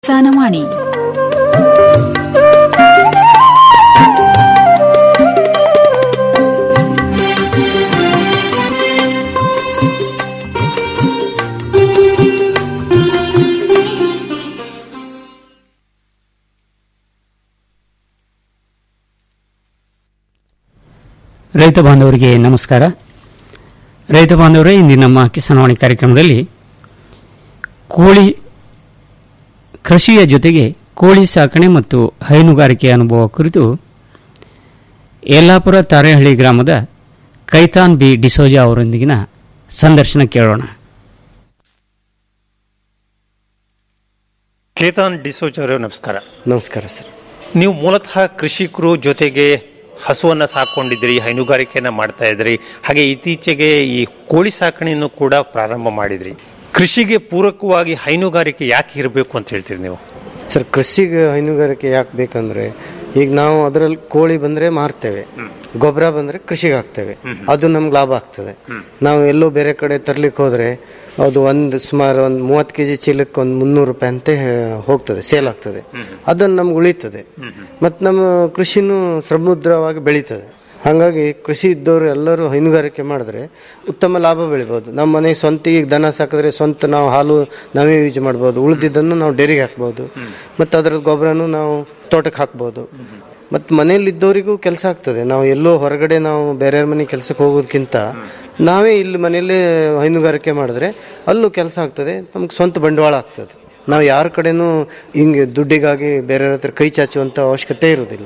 ಸಾನವಾಣಿ ರೈತ ಬಾಂಧವರಿಗೆ ನಮಸ್ಕಾರ ರೈತ ಬಾಂಧವರೇ ಇಂದಿನ ನಮ್ಮ ಕಿಸಾನವಾಣಿ ಕಾರ್ಯಕ್ರಮದಲ್ಲಿ ಕೋಳಿ ಕೃಷಿಯ ಜೊತೆಗೆ ಕೋಳಿ ಸಾಕಣೆ ಮತ್ತು ಹೈನುಗಾರಿಕೆ ಅನುಭವ ಕುರಿತು ಯಲ್ಲಾಪುರ ತಾರೇಹಳ್ಳಿ ಗ್ರಾಮದ ಕೈತಾನ್ ಬಿ ಡಿಸೋಜಾ ಅವರೊಂದಿಗಿನ ಸಂದರ್ಶನ ಕೇಳೋಣ ಕೇತನ್ ಡಿಸೋಜ್ ಅವರೇ ನಮಸ್ಕಾರ ನಮಸ್ಕಾರ ಸರ್ ನೀವು ಮೂಲತಃ ಕೃಷಿಕರು ಜೊತೆಗೆ ಹಸುವನ್ನ ಸಾಕೊಂಡಿದ್ರಿ ಹೈನುಗಾರಿಕೆಯನ್ನ ಮಾಡ್ತಾ ಇದ್ರಿ ಹಾಗೆ ಇತ್ತೀಚೆಗೆ ಈ ಕೋಳಿ ಸಾಕಣೆಯನ್ನು ಕೂಡ ಪ್ರಾರಂಭ ಮಾಡಿದ್ರಿ ಕೃಷಿಗೆ ಪೂರಕವಾಗಿ ಹೈನುಗಾರಿಕೆ ಯಾಕೆ ಇರಬೇಕು ಅಂತ ಹೇಳ್ತೀರಿ ನೀವು ಸರ್ ಕೃಷಿಗೆ ಹೈನುಗಾರಿಕೆ ಯಾಕೆ ಬೇಕಂದ್ರೆ ಈಗ ನಾವು ಅದರಲ್ಲಿ ಕೋಳಿ ಬಂದ್ರೆ ಮಾರ್ತೇವೆ ಗೊಬ್ಬರ ಬಂದ್ರೆ ಕೃಷಿಗೆ ಹಾಕ್ತೇವೆ ಅದು ನಮ್ಗೆ ಲಾಭ ಆಗ್ತದೆ ನಾವು ಎಲ್ಲೋ ಬೇರೆ ಕಡೆ ತರ್ಲಿಕ್ಕೆ ಹೋದ್ರೆ ಅದು ಒಂದು ಸುಮಾರು ಒಂದು ಮೂವತ್ತು ಕೆಜಿ ಚೀಲಕ್ಕೆ ಒಂದು ಮುನ್ನೂರು ರೂಪಾಯಿ ಅಂತ ಹೋಗ್ತದೆ ಸೇಲ್ ಆಗ್ತದೆ ಅದನ್ನು ನಮ್ಗೆ ಉಳಿತದೆ ಮತ್ತು ನಮ್ಮ ಕೃಷಿನೂ ಸಮುದ್ರವಾಗಿ ಬೆಳೀತದೆ ಹಾಗಾಗಿ ಕೃಷಿ ಇದ್ದವರು ಎಲ್ಲರೂ ಹೈನುಗಾರಿಕೆ ಮಾಡಿದ್ರೆ ಉತ್ತಮ ಲಾಭ ಬೆಳಿಬೋದು ನಮ್ಮ ಮನೆಗೆ ಸ್ವಂತ ಈಗ ದನ ಸಾಕಿದ್ರೆ ಸ್ವಂತ ನಾವು ಹಾಲು ನಾವೇ ಯೂಸ್ ಮಾಡ್ಬೋದು ಉಳಿದಿದ್ದನ್ನು ನಾವು ಡೈರಿಗೆ ಹಾಕ್ಬೋದು ಮತ್ತು ಅದರ ಗೊಬ್ಬರನು ನಾವು ತೋಟಕ್ಕೆ ಹಾಕ್ಬೋದು ಮತ್ತು ಮನೇಲಿ ಇದ್ದವರಿಗೂ ಕೆಲಸ ಆಗ್ತದೆ ನಾವು ಎಲ್ಲೋ ಹೊರಗಡೆ ನಾವು ಬೇರೆಯವ್ರ ಮನೆ ಕೆಲಸಕ್ಕೆ ಹೋಗೋದಕ್ಕಿಂತ ನಾವೇ ಇಲ್ಲಿ ಮನೆಯಲ್ಲೇ ಹೈನುಗಾರಿಕೆ ಮಾಡಿದ್ರೆ ಅಲ್ಲೂ ಕೆಲಸ ಆಗ್ತದೆ ನಮ್ಗೆ ಸ್ವಂತ ಬಂಡವಾಳ ಆಗ್ತದೆ ನಾವು ಯಾರ ಕಡೆನೂ ಹಿಂಗೆ ದುಡ್ಡಿಗಾಗಿ ಬೇರೆಯವ್ರ ಹತ್ರ ಕೈ ಚಾಚುವಂಥ ಅವಶ್ಯಕತೆ ಇರೋದಿಲ್ಲ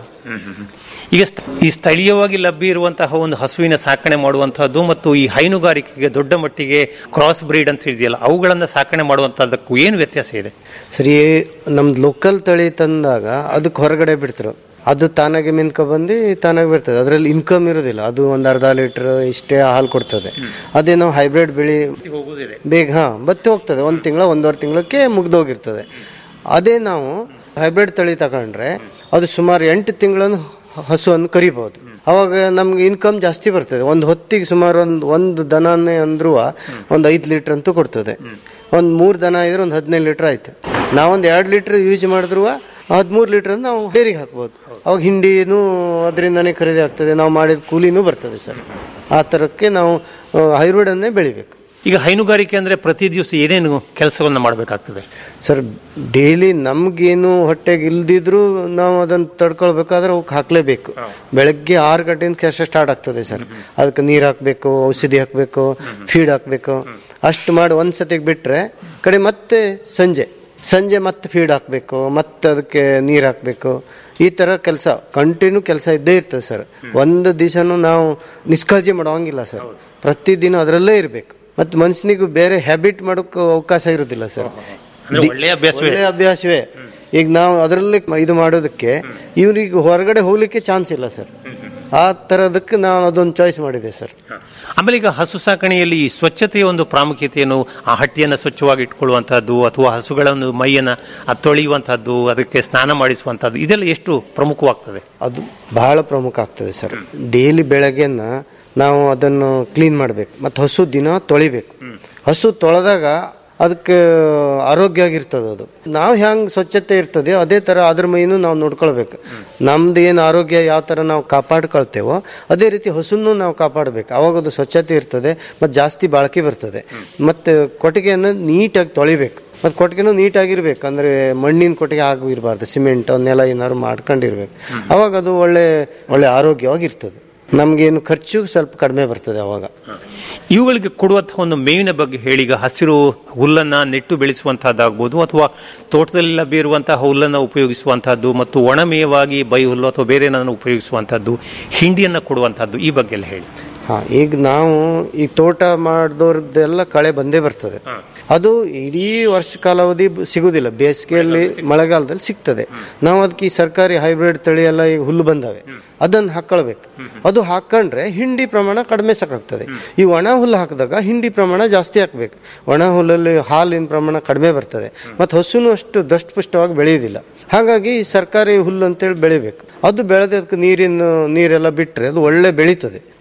ಈಗ ಸ್ಥ- ಈ ಸ್ಥಳೀಯವಾಗಿ ಲಭ್ಯ ಇರುವಂತಹ ಒಂದು ಹಸುವಿನ ಸಾಕಣೆ ಮಾಡುವಂತಹದ್ದು ಮತ್ತು ಈ ಹೈನುಗಾರಿಕೆಗೆ ದೊಡ್ಡ ಮಟ್ಟಿಗೆ ಕ್ರಾಸ್ ಬ್ರೀಡ್ ಅಂತ ಹೇಳಿದೆಯಲ್ಲ ಅವುಗಳನ್ನ ಸಾಕಣೆ ಮಾಡುವಂತಹದ್ದಕ್ಕೂ ಏನು ವ್ಯತ್ಯಾಸ ಇದೆ ಸರಿ ನಮ್ದು ಲೋಕಲ್ ತಳಿ ತಂದಾಗ ಅದಕ್ಕೆ ಹೊರಗಡೆ ಬಿಡ್ತಾರೆ ಅದು ತಾನಾಗೆ ಮಿನ್ಕೊ ಬಂದು ತಾನಾಗೆ ಬರ್ತದೆ ಅದರಲ್ಲಿ ಇನ್ಕಮ್ ಇರೋದಿಲ್ಲ ಅದು ಒಂದು ಅರ್ಧ ಲೀಟರ್ ಇಷ್ಟೇ ಹಾಲು ಕೊಡ್ತದೆ ಅದೇ ನಾವು ಹೈಬ್ರಿಡ್ ಬೆಳಿ ಬೇಗ ಹಾ ಬತ್ತಿ ಹೋಗ್ತದೆ ಒಂದು ತಿಂಗಳ ಒಂದೂವರೆ ತಿಂಗಳಕ್ಕೆ ಮುಗ್ದೋಗಿರ್ತದೆ ಅದೇ ನಾವು ಹೈಬ್ರಿಡ್ ತಳಿ ತಗೊಂಡ್ರೆ ಅದು ಸುಮಾರು ಎಂಟು ತಿಂಗಳನ್ನು ಹಸುವನ್ನು ಕರಿಬಹುದು ಅವಾಗ ನಮ್ಗೆ ಇನ್ಕಮ್ ಜಾಸ್ತಿ ಬರ್ತದೆ ಒಂದು ಹೊತ್ತಿಗೆ ಸುಮಾರು ಒಂದು ಒಂದು ದನನೇ ಅಂದ್ರೂ ಒಂದು ಐದು ಲೀಟರ್ ಅಂತೂ ಕೊಡ್ತದೆ ಒಂದು ಮೂರು ದನ ಇದ್ರೆ ಒಂದು ಹದಿನೈದು ಲೀಟರ್ ಆಯ್ತು ನಾವೊಂದು ಎರಡು ಲೀಟರ್ ಯೂಸ್ ಮಾಡಿದ್ರು ಹದಿಮೂರು ಲೀಟರ್ ನಾವು ಡೈರಿಗೆ ಹಾಕ್ಬೋದು ಅವಾಗ ಹಿಂಡಿನೂ ಅದರಿಂದನೇ ಖರೀದಿ ಆಗ್ತದೆ ನಾವು ಮಾಡಿದ ಕೂಲಿನೂ ಬರ್ತದೆ ಸರ್ ಆ ಥರಕ್ಕೆ ನಾವು ಹೈಬ್ರಿಡನ್ನೇ ಬೆಳಿಬೇಕು ಈಗ ಹೈನುಗಾರಿಕೆ ಅಂದ್ರೆ ಪ್ರತಿ ದಿವಸ ಏನೇನು ಕೆಲಸವನ್ನ ಮಾಡಬೇಕಾಗ್ತದೆ ಸರ್ ಡೈಲಿ ನಮ್ಗೇನು ಹೊಟ್ಟೆಗೆ ಇಲ್ದಿದ್ರು ನಾವು ಅದನ್ನ ತಡ್ಕೊಳ್ಬೇಕಾದ್ರೆ ಅವಕ್ಕೆ ಹಾಕ್ಲೇಬೇಕು ಬೆಳಗ್ಗೆ ಆರು ಗಂಟೆಯಿಂದ ಕೆಲಸ ಸ್ಟಾರ್ಟ್ ಆಗ್ತದೆ ಸರ್ ಅದಕ್ಕೆ ನೀರು ಹಾಕ್ಬೇಕು ಔಷಧಿ ಹಾಕ್ಬೇಕು ಫೀಡ್ ಹಾಕ್ಬೇಕು ಅಷ್ಟು ಮಾಡಿ ಒಂದ್ ಸತಿಗೆ ಬಿಟ್ರೆ ಕಡೆ ಮತ್ತೆ ಸಂಜೆ ಸಂಜೆ ಮತ್ತೆ ಫೀಡ್ ಹಾಕ್ಬೇಕು ಮತ್ತೆ ಅದಕ್ಕೆ ನೀರು ಹಾಕ್ಬೇಕು ಈ ತರ ಕೆಲಸ ಕಂಟಿನ್ಯೂ ಕೆಲಸ ಇದ್ದೇ ಇರ್ತದೆ ಸರ್ ಒಂದು ದಿವಸನೂ ನಾವು ನಿಷ್ಕಾಳಜಿ ಮಾಡೋಂಗಿಲ್ಲ ಸರ್ ಪ್ರತಿದಿನ ಅದರಲ್ಲೇ ಇರಬೇಕು ಮತ್ತು ಮನುಷ್ಯನಿಗೂ ಬೇರೆ ಹ್ಯಾಬಿಟ್ ಮಾಡೋಕೆ ಅವಕಾಶ ಇರೋದಿಲ್ಲ ಸರ್ ಅಂದ್ರೆ ಒಳ್ಳೆಯ ಅಭ್ಯಾಸವೇ ಒಳ್ಳೆ ಅಭ್ಯಾಸವೇ ಈಗ ನಾವು ಅದರಲ್ಲಿ ಇದು ಮಾಡೋದಕ್ಕೆ ಇವ್ರಿಗೆ ಹೊರಗಡೆ ಹೋಗ್ಲಿಕ್ಕೆ ಚಾನ್ಸ್ ಇಲ್ಲ ಸರ್ ಆ ತರದಕ್ಕೆ ನಾವು ಅದೊಂದು ಚಾಯ್ಸ್ ಮಾಡಿದೆ ಸರ್ ಆಮೇಲೆ ಈಗ ಹಸು ಸಾಕಣೆಯಲ್ಲಿ ಈ ಸ್ವಚ್ಛತೆಯ ಒಂದು ಪ್ರಾಮುಖ್ಯತೆಯನ್ನು ಆ ಹಟ್ಟಿಯನ್ನು ಸ್ವಚ್ಛವಾಗಿ ಇಟ್ಕೊಳ್ಳುವಂತಹದ್ದು ಅಥವಾ ಹಸುಗಳನ್ನು ಮೈಯನ್ನ ಆ ತೊಳೆಯುವಂತಹದ್ದು ಅದಕ್ಕೆ ಸ್ನಾನ ಮಾಡಿಸುವಂತಹದ್ದು ಇದೆಲ್ಲ ಎಷ್ಟು ಪ್ರಮುಖವಾಗ್ತದೆ ಅದು ಬಹಳ ಪ್ರಮುಖ ಆಗ್ತದೆ ಸರ್ ಡೈಲಿ ಬೆಳಗ್ಗೆನ ನಾವು ಅದನ್ನು ಕ್ಲೀನ್ ಮಾಡಬೇಕು ಮತ್ತು ಹಸು ದಿನ ತೊಳಿಬೇಕು ಹಸು ತೊಳೆದಾಗ ಅದಕ್ಕೆ ಆರೋಗ್ಯ ಆಗಿರ್ತದೆ ಅದು ನಾವು ಹೆಂಗೆ ಸ್ವಚ್ಛತೆ ಇರ್ತದೆ ಅದೇ ಥರ ಅದ್ರ ಮೈನು ನಾವು ನೋಡ್ಕೊಳ್ಬೇಕು ನಮ್ದು ಏನು ಆರೋಗ್ಯ ಯಾವ ಥರ ನಾವು ಕಾಪಾಡ್ಕೊಳ್ತೇವೋ ಅದೇ ರೀತಿ ಹಸುನ್ನು ನಾವು ಕಾಪಾಡಬೇಕು ಅವಾಗ ಅದು ಸ್ವಚ್ಛತೆ ಇರ್ತದೆ ಮತ್ತು ಜಾಸ್ತಿ ಬಾಳಿಕೆ ಬರ್ತದೆ ಮತ್ತು ಕೊಟ್ಟಿಗೆಯನ್ನು ನೀಟಾಗಿ ತೊಳಿಬೇಕು ಮತ್ತು ಕೊಟ್ಟಿಗೆನೂ ನೀಟಾಗಿರ್ಬೇಕು ಅಂದರೆ ಮಣ್ಣಿನ ಕೊಟ್ಟಿಗೆ ಆಗಿರಬಾರ್ದು ಸಿಮೆಂಟ್ ನೆಲ ಏನಾದ್ರು ಮಾಡ್ಕೊಂಡಿರ್ಬೇಕು ಅವಾಗ ಅದು ಒಳ್ಳೆ ಒಳ್ಳೆ ಆರೋಗ್ಯವಾಗಿರ್ತದೆ ನಮಗೇನು ಖರ್ಚು ಸ್ವಲ್ಪ ಕಡಿಮೆ ಬರ್ತದೆ ಅವಾಗ ಇವುಗಳಿಗೆ ಕೊಡುವಂತಹ ಒಂದು ಮೇವಿನ ಬಗ್ಗೆ ಹೇಳಿ ಈಗ ಹಸಿರು ಹುಲ್ಲನ್ನ ನೆಟ್ಟು ಬೆಳೆಸುವಂತಹದ್ದಾಗ್ಬೋದು ಅಥವಾ ತೋಟದಲ್ಲಿ ಲಭ್ಯ ಇರುವಂತಹ ಹುಲ್ಲನ್ನು ಉಪಯೋಗಿಸುವಂತಹದ್ದು ಮತ್ತು ಒಣಮೇವಾಗಿ ಬೈ ಹುಲ್ಲು ಅಥವಾ ಬೇರೆ ಏನಾದ್ರು ಉಪಯೋಗಿಸುವಂತಹದ್ದು ಹಿಂಡಿಯನ್ನ ಕೊಡುವಂತಹದ್ದು ಈ ಬಗ್ಗೆ ಎಲ್ಲ ಹೇಳಿ ಹಾ ಈಗ ನಾವು ಈ ತೋಟ ಮಾಡಿದವ್ರದ್ದೆಲ್ಲ ಕಳೆ ಬಂದೇ ಬರ್ತದೆ ಅದು ಇಡೀ ವರ್ಷ ಕಾಲಾವಧಿ ಬ- ಸಿಗುದಿಲ್ಲ ಬೇಸಿಗೆಯಲ್ಲಿ ಮಳೆಗಾಲದಲ್ಲಿ ಸಿಗ್ತದೆ ನಾವು ಅದಕ್ಕೆ ಈ ಸರ್ಕಾರಿ ಹೈಬ್ರಿಡ್ ತಳಿ ಎಲ್ಲ ಈಗ ಹುಲ್ಲು ಬಂದವೆ ಅದನ್ನು ಹಾಕೊಳ್ಬೇಕು ಅದು ಹಾಕೊಂಡ್ರೆ ಹಿಂಡಿ ಪ್ರಮಾಣ ಕಡಿಮೆ ಸಾಕಾಗ್ತದೆ ಈ ಒಣ ಹುಲ್ಲು ಹಾಕಿದಾಗ ಹಿಂಡಿ ಪ್ರಮಾಣ ಜಾಸ್ತಿ ಹಾಕ್ಬೇಕು ಒಣ ಹುಲ್ಲಲ್ಲಿ ಹಾಲಿನ ಪ್ರಮಾಣ ಕಡಿಮೆ ಬರ್ತದೆ ಮತ್ತು ಹಸುನು ಅಷ್ಟು ದಷ್ಟಪುಷ್ಟವಾಗಿ ಬೆಳೆಯುವುದಿಲ್ಲ ಹಾಗಾಗಿ ಈ ಸರ್ಕಾರಿ ಹುಲ್ಲು ಅಂತೇಳಿ ಬೆಳಿಬೇಕು ಅದು ಬೆಳೆದ ಅದಕ್ಕೆ ನೀರಿನ ನೀರೆಲ್ಲ ಬಿಟ್ಟರೆ ಅದು ಒಳ್ಳೆ ಬೆಳೀತದೆ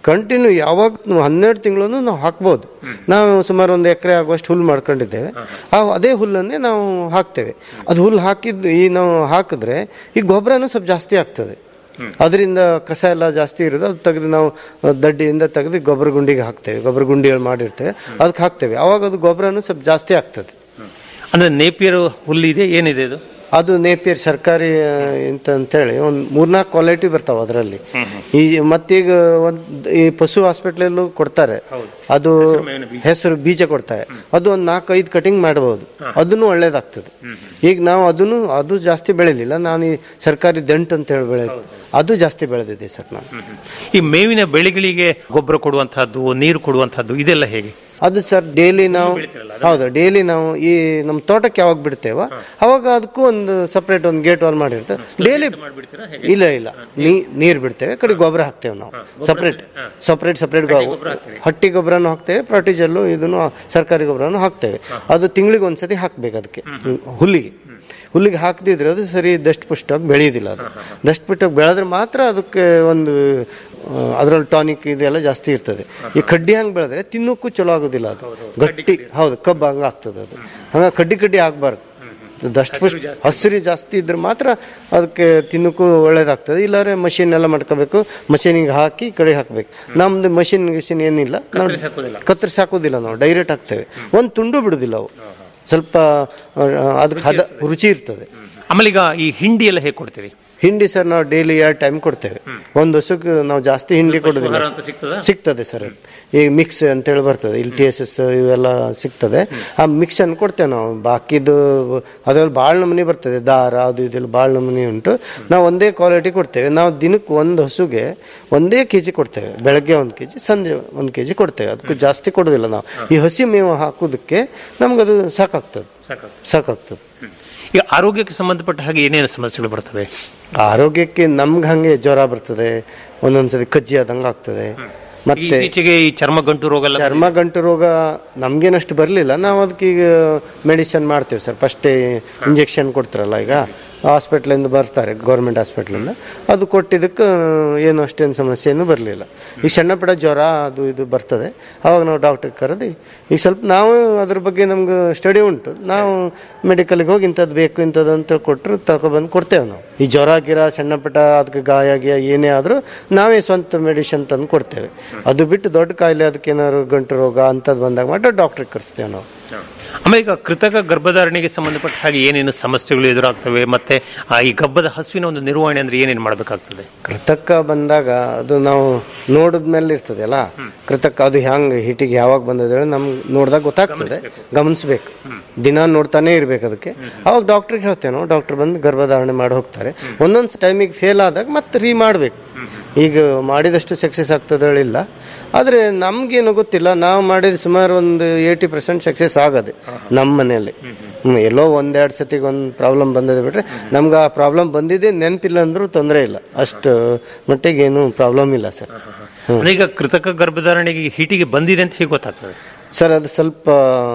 ಕಂಟಿನ್ಯೂ ಯಾವಾಗ ನಾವು ಹನ್ನೆರಡು ತಿಂಗಳು ನಾವು ಹಾಕ್ಬೋದು ನಾವು ಸುಮಾರು ಒಂದು ಎಕರೆ ಆಗುವಷ್ಟು ಹುಲ್ಲು ಮಾಡ್ಕೊಂಡಿದ್ದೇವೆ ಆ ಅದೇ ಹುಲ್ಲನ್ನೇ ನಾವು ಹಾಕ್ತೇವೆ ಅದು ಹುಲ್ಲು ಹಾಕಿದ್ದು ಈ ನಾವು ಹಾಕಿದ್ರೆ ಈ ಗೊಬ್ಬರನೂ ಸ್ವಲ್ಪ ಜಾಸ್ತಿ ಆಗ್ತದೆ ಅದರಿಂದ ಕಸ ಎಲ್ಲ ಜಾಸ್ತಿ ಇರೋದು ಅದು ತೆಗೆದು ನಾವು ದಡ್ಡಿಯಿಂದ ತೆಗೆದು ಗೊಬ್ಬರ ಗುಂಡಿಗೆ ಹಾಕ್ತೇವೆ ಗೊಬ್ಬರ ಗುಂಡಿಗಳು ಮಾಡಿರ್ತೇವೆ ಅದಕ್ಕೆ ಹಾಕ್ತೇವೆ ಅವಾಗ ಅದು ಗೊಬ್ಬರನೂ ಸ್ವಲ್ಪ ಜಾಸ್ತಿ ಆಗ್ತದೆ ಅಂದ್ರೆ ನೇಪಿಯರ್ ಹುಲ್ಲಿದೆ ಏನಿದೆ ಇದು ಅದು ನೇಪಿಯರ್ ಸರ್ಕಾರಿ ಆ, ಅಂತ ಅಂತೇಳಿ ಒಂದು ಮೂರ್ನಾಲ್ಕು ಕ್ವಾಲಿಟಿ ಬರ್ತಾವ ಅದರಲ್ಲಿ ಈ ಮತ್ತೀಗ ಒಂದು ಈ ಪಶು ಹಾಸ್ಪಿಟ್ಲಲ್ಲೂ ಕೊಡ್ತಾರೆ ಅದು ಹೆಸರು ಬೀಜ ಕೊಡ್ತಾರೆ ಅದು ಒಂದು ನಾಲ್ಕು ಐದು ಕಟಿಂಗ್ ಮಾಡಬಹುದು ಅದನ್ನು ಒಳ್ಳೇದಾಗ್ತದೆ ಈಗ ನಾವು ಅದನ್ನು ಅದು ಜಾಸ್ತಿ ಬೆಳೆದಿಲ್ಲ ನಾನು ಈ ಸರ್ಕಾರಿ ದಂಟ್ ಅಂತ ಹೇಳಿ ಬೆಳೆ ಅದು ಜಾಸ್ತಿ ಬೆಳೆದಿದೆ ಸರ್ ನಾನು ಈ ಮೇವಿನ ಬೆಳೆಗಳಿಗೆ ಗೊಬ್ಬರ ಕೊಡುವಂತಹದ್ದು ನೀರು ಕೊಡುವಂತಹದ್ದು ಇದೆಲ್ಲ ಹೇಗೆ ಅದು ಸರ್ ಡೈಲಿ ನಾವು ಹೌದು ಡೈಲಿ ನಾವು ಈ ನಮ್ಮ ತೋಟಕ್ಕೆ ಯಾವಾಗ ಬಿಡ್ತೇವ ಅವಾಗ ಅದಕ್ಕೂ ಒಂದು ಸಪ್ರೇಟ್ ಒಂದು ಗೇಟ್ ವಾಲ್ ಮಾಡಿರ್ತೇವೆ ಡೈಲಿ ಇಲ್ಲ ಇಲ್ಲ ನೀ- ನೀರ್ ಬಿಡ್ತೇವೆ ಕಡೆ ಗೊಬ್ಬರ ಹಾಕ್ತೇವೆ ನಾವು ಸಪ್ರೇಟ್ ಸಪ್ರೇಟ್ ಸಪ್ರೇಟ್ ಹಟ್ಟಿ ಗೊಬ್ಬರನು ಹಾಕ್ತೇವೆ ಪ್ರಾಟಿಜಲ್ಲು ಇದನ್ನು ಸರ್ಕಾರಿ ಗೊಬ್ಬರನು ಹಾಕ್ತೇವೆ ಅದು ತಿಂಗಳಿಗೆ ಒಂದ್ಸತಿ ಹಾಕ್ಬೇಕು ಅದಕ್ಕೆ ಹುಲ್ಲಿಗೆ ಹುಲ್ಲಿಗೆ ಹಾಕದಿದ್ರೆ ಅದು ಸರಿ ದಷ್ಟಪುಷ್ಟವಾಗಿ ಬೆಳೆಯೋದಿಲ್ಲ ಅದು ದಷ್ಟಪುಷ್ಟವಾಗಿ ಬೆಳೆದ್ರೆ ಮಾತ್ರ ಅದಕ್ಕೆ ಒಂದು ಅದರಲ್ಲಿ ಟಾನಿಕ್ ಇದೆಲ್ಲ ಜಾಸ್ತಿ ಇರ್ತದೆ ಈ ಕಡ್ಡಿ ಹಂಗೆ ಬೆಳೆದ್ರೆ ತಿನ್ನೋಕ್ಕೂ ಚಲೋ ಆಗೋದಿಲ್ಲ ಅದು ಗಟ್ಟಿ ಹೌದು ಕಬ್ಬು ಹಂಗೆ ಆಗ್ತದೆ ಅದು ಹಂಗ ಕಡ್ಡಿ ಕಡ್ಡಿ ಆಗ್ಬಾರ್ದು ದಷ್ಟಪುಷ್ಟ ಹಸಿರು ಜಾಸ್ತಿ ಇದ್ರೆ ಮಾತ್ರ ಅದಕ್ಕೆ ತಿನ್ನೋಕ್ಕೂ ಒಳ್ಳೇದಾಗ್ತದೆ ಇಲ್ಲಾಂದ್ರೆ ಮಷಿನ್ ಎಲ್ಲ ಮಾಡ್ಕೋಬೇಕು ಮಷೀನಿಗೆ ಹಾಕಿ ಈ ಕಡೆ ಹಾಕ್ಬೇಕು ನಮ್ದು ಮಷಿನ್ ಗಿಷಿನ್ ಏನಿಲ್ಲ ನಾವು ಕತ್ತರಿಸಿ ಹಾಕೋದಿಲ್ಲ ನಾವು ಡೈರೆಕ್ಟ್ ಹಾಕ್ತೇವೆ ಒಂದು ತುಂಡು ಬಿಡುದಿಲ್ಲ ಅವು ಸ್ವಲ್ಪ ಆ, ಅದಕ್ಕೆ ಹದ ರುಚಿ ಇರ್ತದೆ ಆಮೇಲೆ ಈಗ ಈ ಹಿಂಡಿ ಎಲ್ಲ ಹೇಗೆ ಕೊಡ್ತೀರಿ ಹಿಂಡಿ ಸರ್ ನಾವು ಡೈಲಿ ಎರಡು ಟೈಮ್ ಕೊಡ್ತೇವೆ ಒಂದು ವರ್ಷಕ್ಕೆ ನಾವು ಜಾಸ್ತಿ ಹಿಂಡಿ ಕೊಡೋದಿಲ್ಲ ಅಂತ ಸಿಗ್ತದಾ? ಸಿಗ್ತದೆ ಸರ್ ಈ ಮಿಕ್ಸ್ ಅಂತೇಳಿ ಬರ್ತದೆ ಇಲ್ಲಿ ಟಿ ಎಸ್ ಎಸ್ ಇವೆಲ್ಲ ಸಿಗ್ತದೆ ಆ ಮಿಕ್ಸ್ ಅನ್ನು ಕೊಡ್ತೇವೆ ನಾವು ಬಾಕಿದು ಅದ್ರಲ್ಲಿ ಭಾಳ ನಮೂನಿ ಬರ್ತದೆ ದಾರ ಅದು ಇದೆಲ್ಲ ಭಾಳ ನಮೂನಿ ಉಂಟು ನಾವು ಒಂದೇ ಕ್ವಾಲಿಟಿ ಕೊಡ್ತೇವೆ ನಾವು ದಿನಕ್ಕೆ ಒಂದು ಹಸುಗೆ ಒಂದೇ ಕೆ ಜಿ ಕೊಡ್ತೇವೆ ಬೆಳಗ್ಗೆ ಒಂದು ಕೆ ಜಿ ಸಂಜೆ ಒಂದು ಕೆ ಜಿ ಕೊಡ್ತೇವೆ ಅದಕ್ಕೆ ಜಾಸ್ತಿ ಕೊಡೋದಿಲ್ಲ ನಾವು ಈ ಹಸಿ ಮೇವು ಹಾಕೋದಕ್ಕೆ ನಮ್ಗದು ಸಾಕಾಗ್ತದೆ ಸಾಕಾಗ್ತದೆ ಈಗ ಆರೋಗ್ಯಕ್ಕೆ ಸಂಬಂಧಪಟ್ಟ ಹಾಗೆ ಏನೇನು ಸಮಸ್ಯೆಗಳು ಬರ್ತವೆ ಆರೋಗ್ಯಕ್ಕೆ ನಮ್ಗೆ ಹಂಗೆ ಜ್ವರ ಬರ್ತದೆ ಒಂದೊಂದ್ಸತಿ ಕಜ್ಜಿ ಆದಂಗೆ ಆಗ್ತದೆ ಮತ್ತೆ ಇತ್ತೀಚೆಗೆ ಈ ಚರ್ಮ ಗಂಟು ರೋಗ ಎಲ್ಲ ಚರ್ಮ ಗಂಟು ರೋಗ ನಮ್ಗೇನಷ್ಟು ಬರಲಿಲ್ಲ ನಾವು ಅದಕ್ಕೆ ಈಗ ಮೆಡಿಸಿನ್ ಮಾಡ್ತೇವೆ ಸರ್ ಫಸ್ಟೇ ಇಂಜೆಕ್ಷನ್ ಕೊಡ್ತಾರಲ್ಲ ಈಗ ಹಾಸ್ಪಿಟ್ಲಿಂದ ಬರ್ತಾರೆ ಗೌರ್ಮೆಂಟ್ ಹಾಸ್ಪಿಟ್ಲಿಂದ ಅದು ಕೊಟ್ಟಿದ್ದಕ್ಕೆ ಏನು ಅಷ್ಟೇನು ಸಮಸ್ಯೆನೂ ಬರಲಿಲ್ಲ ಈಗ ಸಣ್ಣ ಪುಟ್ಟ ಜ್ವರ ಅದು ಇದು ಬರ್ತದೆ ಅವಾಗ ನಾವು ಡಾಕ್ಟ್ರಿಗೆ ಕರೆದು ಈಗ ಸ್ವಲ್ಪ ನಾವು ಅದ್ರ ಬಗ್ಗೆ ನಮ್ಗೆ ಸ್ಟಡಿ ಉಂಟು ನಾವು ಮೆಡಿಕಲ್ಗೆ ಹೋಗಿ ಇಂಥದ್ದು ಬೇಕು ಇಂಥದ್ದು ಅಂತ ಕೊಟ್ಟರು ತಗೊಬಂದು ಕೊಡ್ತೇವೆ ನಾವು ಈ ಜ್ವರ ಗಿರ ಸಣ್ಣ ಪುಟ್ಟ ಅದಕ್ಕೆ ಗಾಯ ಗಿಯ ಏನೇ ಆದರೂ ನಾವೇ ಸ್ವಂತ ಮೆಡಿಸಿನ್ ತಂದು ಕೊಡ್ತೇವೆ ಅದು ಬಿಟ್ಟು ದೊಡ್ಡ ಕಾಯಿಲೆ ಅದಕ್ಕೆ ಏನಾದ್ರು ಗಂಟು ರೋಗ ಅಂಥದ್ದು ಬಂದಾಗ ಮಾತ್ರ ಡಾಕ್ಟ್ರಿಗೆ ಕರೆಸ್ತೇವೆ ನಾವು ಆಮೇಲೆ ಈಗ ಕೃತಕ ಗರ್ಭಧಾರಣೆಗೆ ಸಂಬಂಧಪಟ್ಟ ಹಾಗೆ ಏನೇನು ಸಮಸ್ಯೆಗಳು ಎದುರಾಗ್ತವೆ ಮತ್ತೆ ಆ ಈ ಗಬ್ಬದ ಹಸುವಿನ ಒಂದು ನಿರ್ವಹಣೆ ಅಂದ್ರೆ ಏನೇನು ಮಾಡಬೇಕಾಗ್ತದೆ ಕೃತಕ ಬಂದಾಗ ಅದು ನಾವು ನೋಡಿದ ಮೇಲೆ ಇರ್ತದೆ ಅಲ್ಲ ಕೃತಕ ಅದು ಹೆಂಗ್ ಹಿಟಿಗೆ ಯಾವಾಗ ಬಂದದ ನಮ್ಗೆ ನೋಡಿದಾಗ ಗೊತ್ತಾಗ್ತದೆ ಗಮನಿಸ್ಬೇಕು ದಿನ ನೋಡ್ತಾನೆ ಇರ್ಬೇಕು ಅದಕ್ಕೆ ಅವಾಗ ಡಾಕ್ಟ್ರಿಗೆ ಹೇಳ್ತೇವೆ ನಾವು ಡಾಕ್ಟರ್ ಬಂದು ಗರ್ಭಧಾರಣೆ ಮಾಡಿ ಹೋಗ್ತಾರೆ ಒಂದೊಂದು ಟೈಮಿಗೆ ಫೇಲ್ ಆದಾಗ ಮತ್ತೆ ರೀ ಮಾಡಬೇಕು ಈಗ ಮಾಡಿದಷ್ಟು ಸಕ್ಸಸ್ ಆಗ್ತದೆ ಹೇಳಿಲ್ಲ ಆದರೆ ನಮ್ಗೇನು ಗೊತ್ತಿಲ್ಲ ನಾವು ಮಾಡಿದ ಸುಮಾರು ಒಂದು ಏಯ್ಟಿ ಪರ್ಸೆಂಟ್ ಸಕ್ಸಸ್ ಆಗದೆ ನಮ್ಮ ಮನೆಯಲ್ಲಿ ಹ್ಮ್, ಎಲ್ಲೋ ಒಂದೆರಡು ಸತಿಗೆ ಒಂದು ಪ್ರಾಬ್ಲಮ್ ಬಂದಿದೆ ಬಿಟ್ರೆ ನಮ್ಗೆ ಆ ಪ್ರಾಬ್ಲಮ್ ಬಂದಿದೆ ನೆನಪಿಲ್ಲ ಅಂದ್ರೂ ತೊಂದರೆ ಇಲ್ಲ ಅಷ್ಟು ಮಟ್ಟಿಗೆ ಏನು ಪ್ರಾಬ್ಲಮ್ ಇಲ್ಲ ಸರ್ ಅಂದ್ರೆ ಈಗ ಕೃತಕ ಗರ್ಭಧಾರಣೆಗೆ ಹೀಟಿಗೆ ಬಂದಿದೆ ಅಂತ ಹೇಗೆ ಗೊತ್ತಾಗ್ತದೆ ಸರ್ ಅದು ಸ್ವಲ್ಪ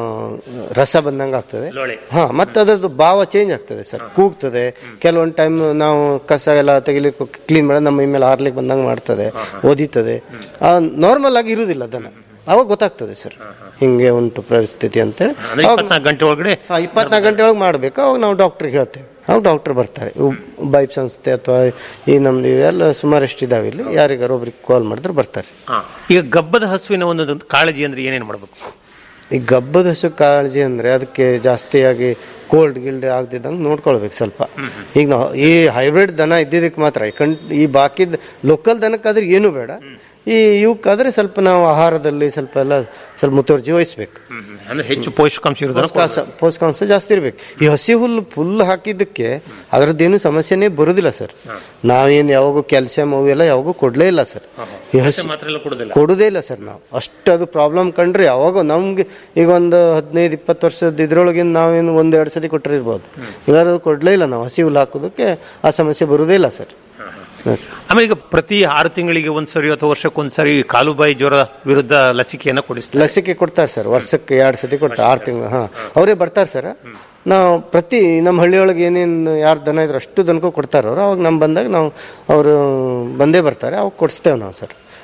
ರಸ ಬಂದಂಗೆ ಆಗ್ತದೆ ಲೋಳೆ. ಹಾ ಮತ್ತೆ ಅದರದ್ದು ಭಾವ ಚೇಂಜ್ ಆಗ್ತದೆ ಸರ್ ಕೂಗ್ತದೆ ಕೆಲವೊಂದು ಟೈಮ್ ನಾವು ಕಸ ಎಲ್ಲ ತೆಗಿಲಿಕ್ಕೆ ಕ್ಲೀನ್ ಮಾಡಿ ನಮ್ಮ ಮೈ ಮೇಲೆ ಹಾರ್ಲಿಕ್ಕೆ ಬಂದಂಗೆ ಮಾಡ್ತದೆ ಓದಿತದೆ ನಾರ್ಮಲ್ ಆಗಿ ಇರುವುದಿಲ್ಲ ಅದನ್ನ ಅವಾಗ ಗೊತ್ತಾಗ್ತದೆ ಸರ್ ಹಿಂಗೆ ಉಂಟು ಪರಿಸ್ಥಿತಿ ಅಂತೇಳಿ ಅಂದ್ರೆ ಇಪ್ಪತ್ನಾಲ್ಕು ಗಂಟೆ ಒಳಗಡೆ ಇಪ್ಪತ್ನಾಲ್ಕು ಗಂಟೆ ಒಳಗೆ ಮಾಡಬೇಕು ಅವಾಗ ನಾವು ಡಾಕ್ಟ್ರಿಗೆ ಹೇಳ್ತೇವೆ ಅವಾಗ ಡಾಕ್ಟರ್ ಬರ್ತಾರೆ ಬೈಪ್ ಸಂಸ್ಥೆ ಅಥವಾ ಈ ನಮ್ದು ಇವೆಲ್ಲ ಸುಮಾರು ಎಷ್ಟಿದಾವೆ ಇಲ್ಲಿ ಯಾರಿಗಾರು ಒಬ್ರಿಗೆ ಕಾಲ್ ಮಾಡಿದ್ರೆ ಬರ್ತಾರೆ ಹಾ. ಈಗ ಗಬ್ಬದ ಹಸುವಿನ ಒಂದು ಕಾಳಜಿ ಅಂದ್ರೆ ಏನೇನು ಮಾಡಬೇಕು ಈ ಗಬ್ಬದ ಹಸು ಕಾಳಜಿ ಅಂದ್ರೆ ಅದಕ್ಕೆ ಜಾಸ್ತಿಯಾಗಿ ಕೋಲ್ಡ್ ಗಿಲ್ಡ್ ಆಗದಿದ್ದಂಗೆ ನೋಡ್ಕೊಳ್ಬೇಕು ಸ್ವಲ್ಪ ಈಗ ನಾವು ಈ ಹೈಬ್ರಿಡ್ ದನ ಇದ್ದಿದ್ದಕ್ಕೆ ಮಾತ್ರ ಈ ಕಣ್ ಈ ಬಾಕಿದ ಲೋಕಲ್ ದನಕ್ಕಾದ್ರೆ ಏನು ಬೇಡ ಈ ಇವಕ್ಕಾದ್ರೆ ಸ್ವಲ್ಪ ನಾವು ಆಹಾರದಲ್ಲಿ ಸ್ವಲ್ಪ ಎಲ್ಲ ಸ್ವಲ್ಪ ಮುತುವರ್ಜಿ ವಹಿಸ್ಬೇಕು ಅಂದ್ರೆ ಹೆಚ್ಚು ಪೋಷಕಾಂಶ ಇರೋದನ್ನ ಪೋಷಕಾಂಶ ಪೋಷಕಾಂಶ ಜಾಸ್ತಿ ಇರ್ಬೇಕು ಈ ಹಸಿ ಹುಲ್ಲು ಫುಲ್ ಹಾಕಿದ್ದಕ್ಕೆ ಅದರದ್ದೇನು ಸಮಸ್ಯೆನೇ ಬರುದಿಲ್ಲ ಸರ್ ನಾವೇನು ಯಾವಾಗೂ ಕ್ಯಾಲ್ಸಿಯಂ ಅವೆಲ್ಲ ಯಾವಾಗೂ ಕೊಡ್ಲೇ ಇಲ್ಲ ಸರ್ ಈ ಹಸಿ ಮಾತ್ರ ಎಲ್ಲ ಕೊಡೋದಿಲ್ಲ ಕೊಡುದೇ ಇಲ್ಲ ಸರ್ ನಾವು ಅಷ್ಟು ಅದು ಪ್ರಾಬ್ಲಮ್ ಕಂಡ್ರೆ ಯಾವಾಗ ನಮ್ಗೆ ಈಗ ಒಂದು ಹದಿನೈದು ಇಪ್ಪತ್ತು ವರ್ಷದ ಇದ್ರೊಳಗಿನ ನಾವೇನು ಒಂದು ಎರಡು ಸತಿ ಕೊಟ್ಟಿರ್ಬೋದು ಇಲ್ಲಾರು ಕೊಡ್ಲೇ ಇಲ್ಲ ನಾವು ಹಸಿ ಹುಲ್ಲು ಹಾಕೋದಕ್ಕೆ ಆ ಸಮಸ್ಯೆ ಬರುದೇ ಇಲ್ಲ ಸರ್ ಆಮೇಲೆ ಈಗ ಪ್ರತಿ ಆರು ತಿಂಗಳಿಗೆ ಒಂದ್ಸರಿ ಅಥವಾ ವರ್ಷಕ್ಕೊಂದ್ಸರಿ ಕಾಲುಬಾಯಿ ಜ್ವರ ವಿರುದ್ಧ ಲಸಿಕೆಯನ್ನ ಕೊಡಿಸ್ತಾರೆ ಲಸಿಕೆ ಕೊಡ್ತಾರೆ ಸರ್ ವರ್ಷಕ್ಕೆ ಎರಡು ಸತಿ ಕೊಡ್ತಾರೆ ಆರು ತಿಂಗಳು ಹಾಂ ಅವರೇ ಬರ್ತಾರೆ ಸರ್ ನಾವು ಪ್ರತಿ ನಮ್ಮ ಹಳ್ಳಿಯೊಳಗೆ ಏನೇನು ಯಾರು ದನ ಇದ್ರು ಅಷ್ಟು ದನಕ್ಕೂ ಕೊಡ್ತಾರೆ ಅವರು ಅವಾಗ ನಮ್ಮ ಬಂದಾಗ ನಾವು ಅವರು ಬಂದೇ ಬರ್ತಾರೆ ಅವಾಗ ಕೊಡಿಸ್ತೇವೆ ನಾವು ಸರ್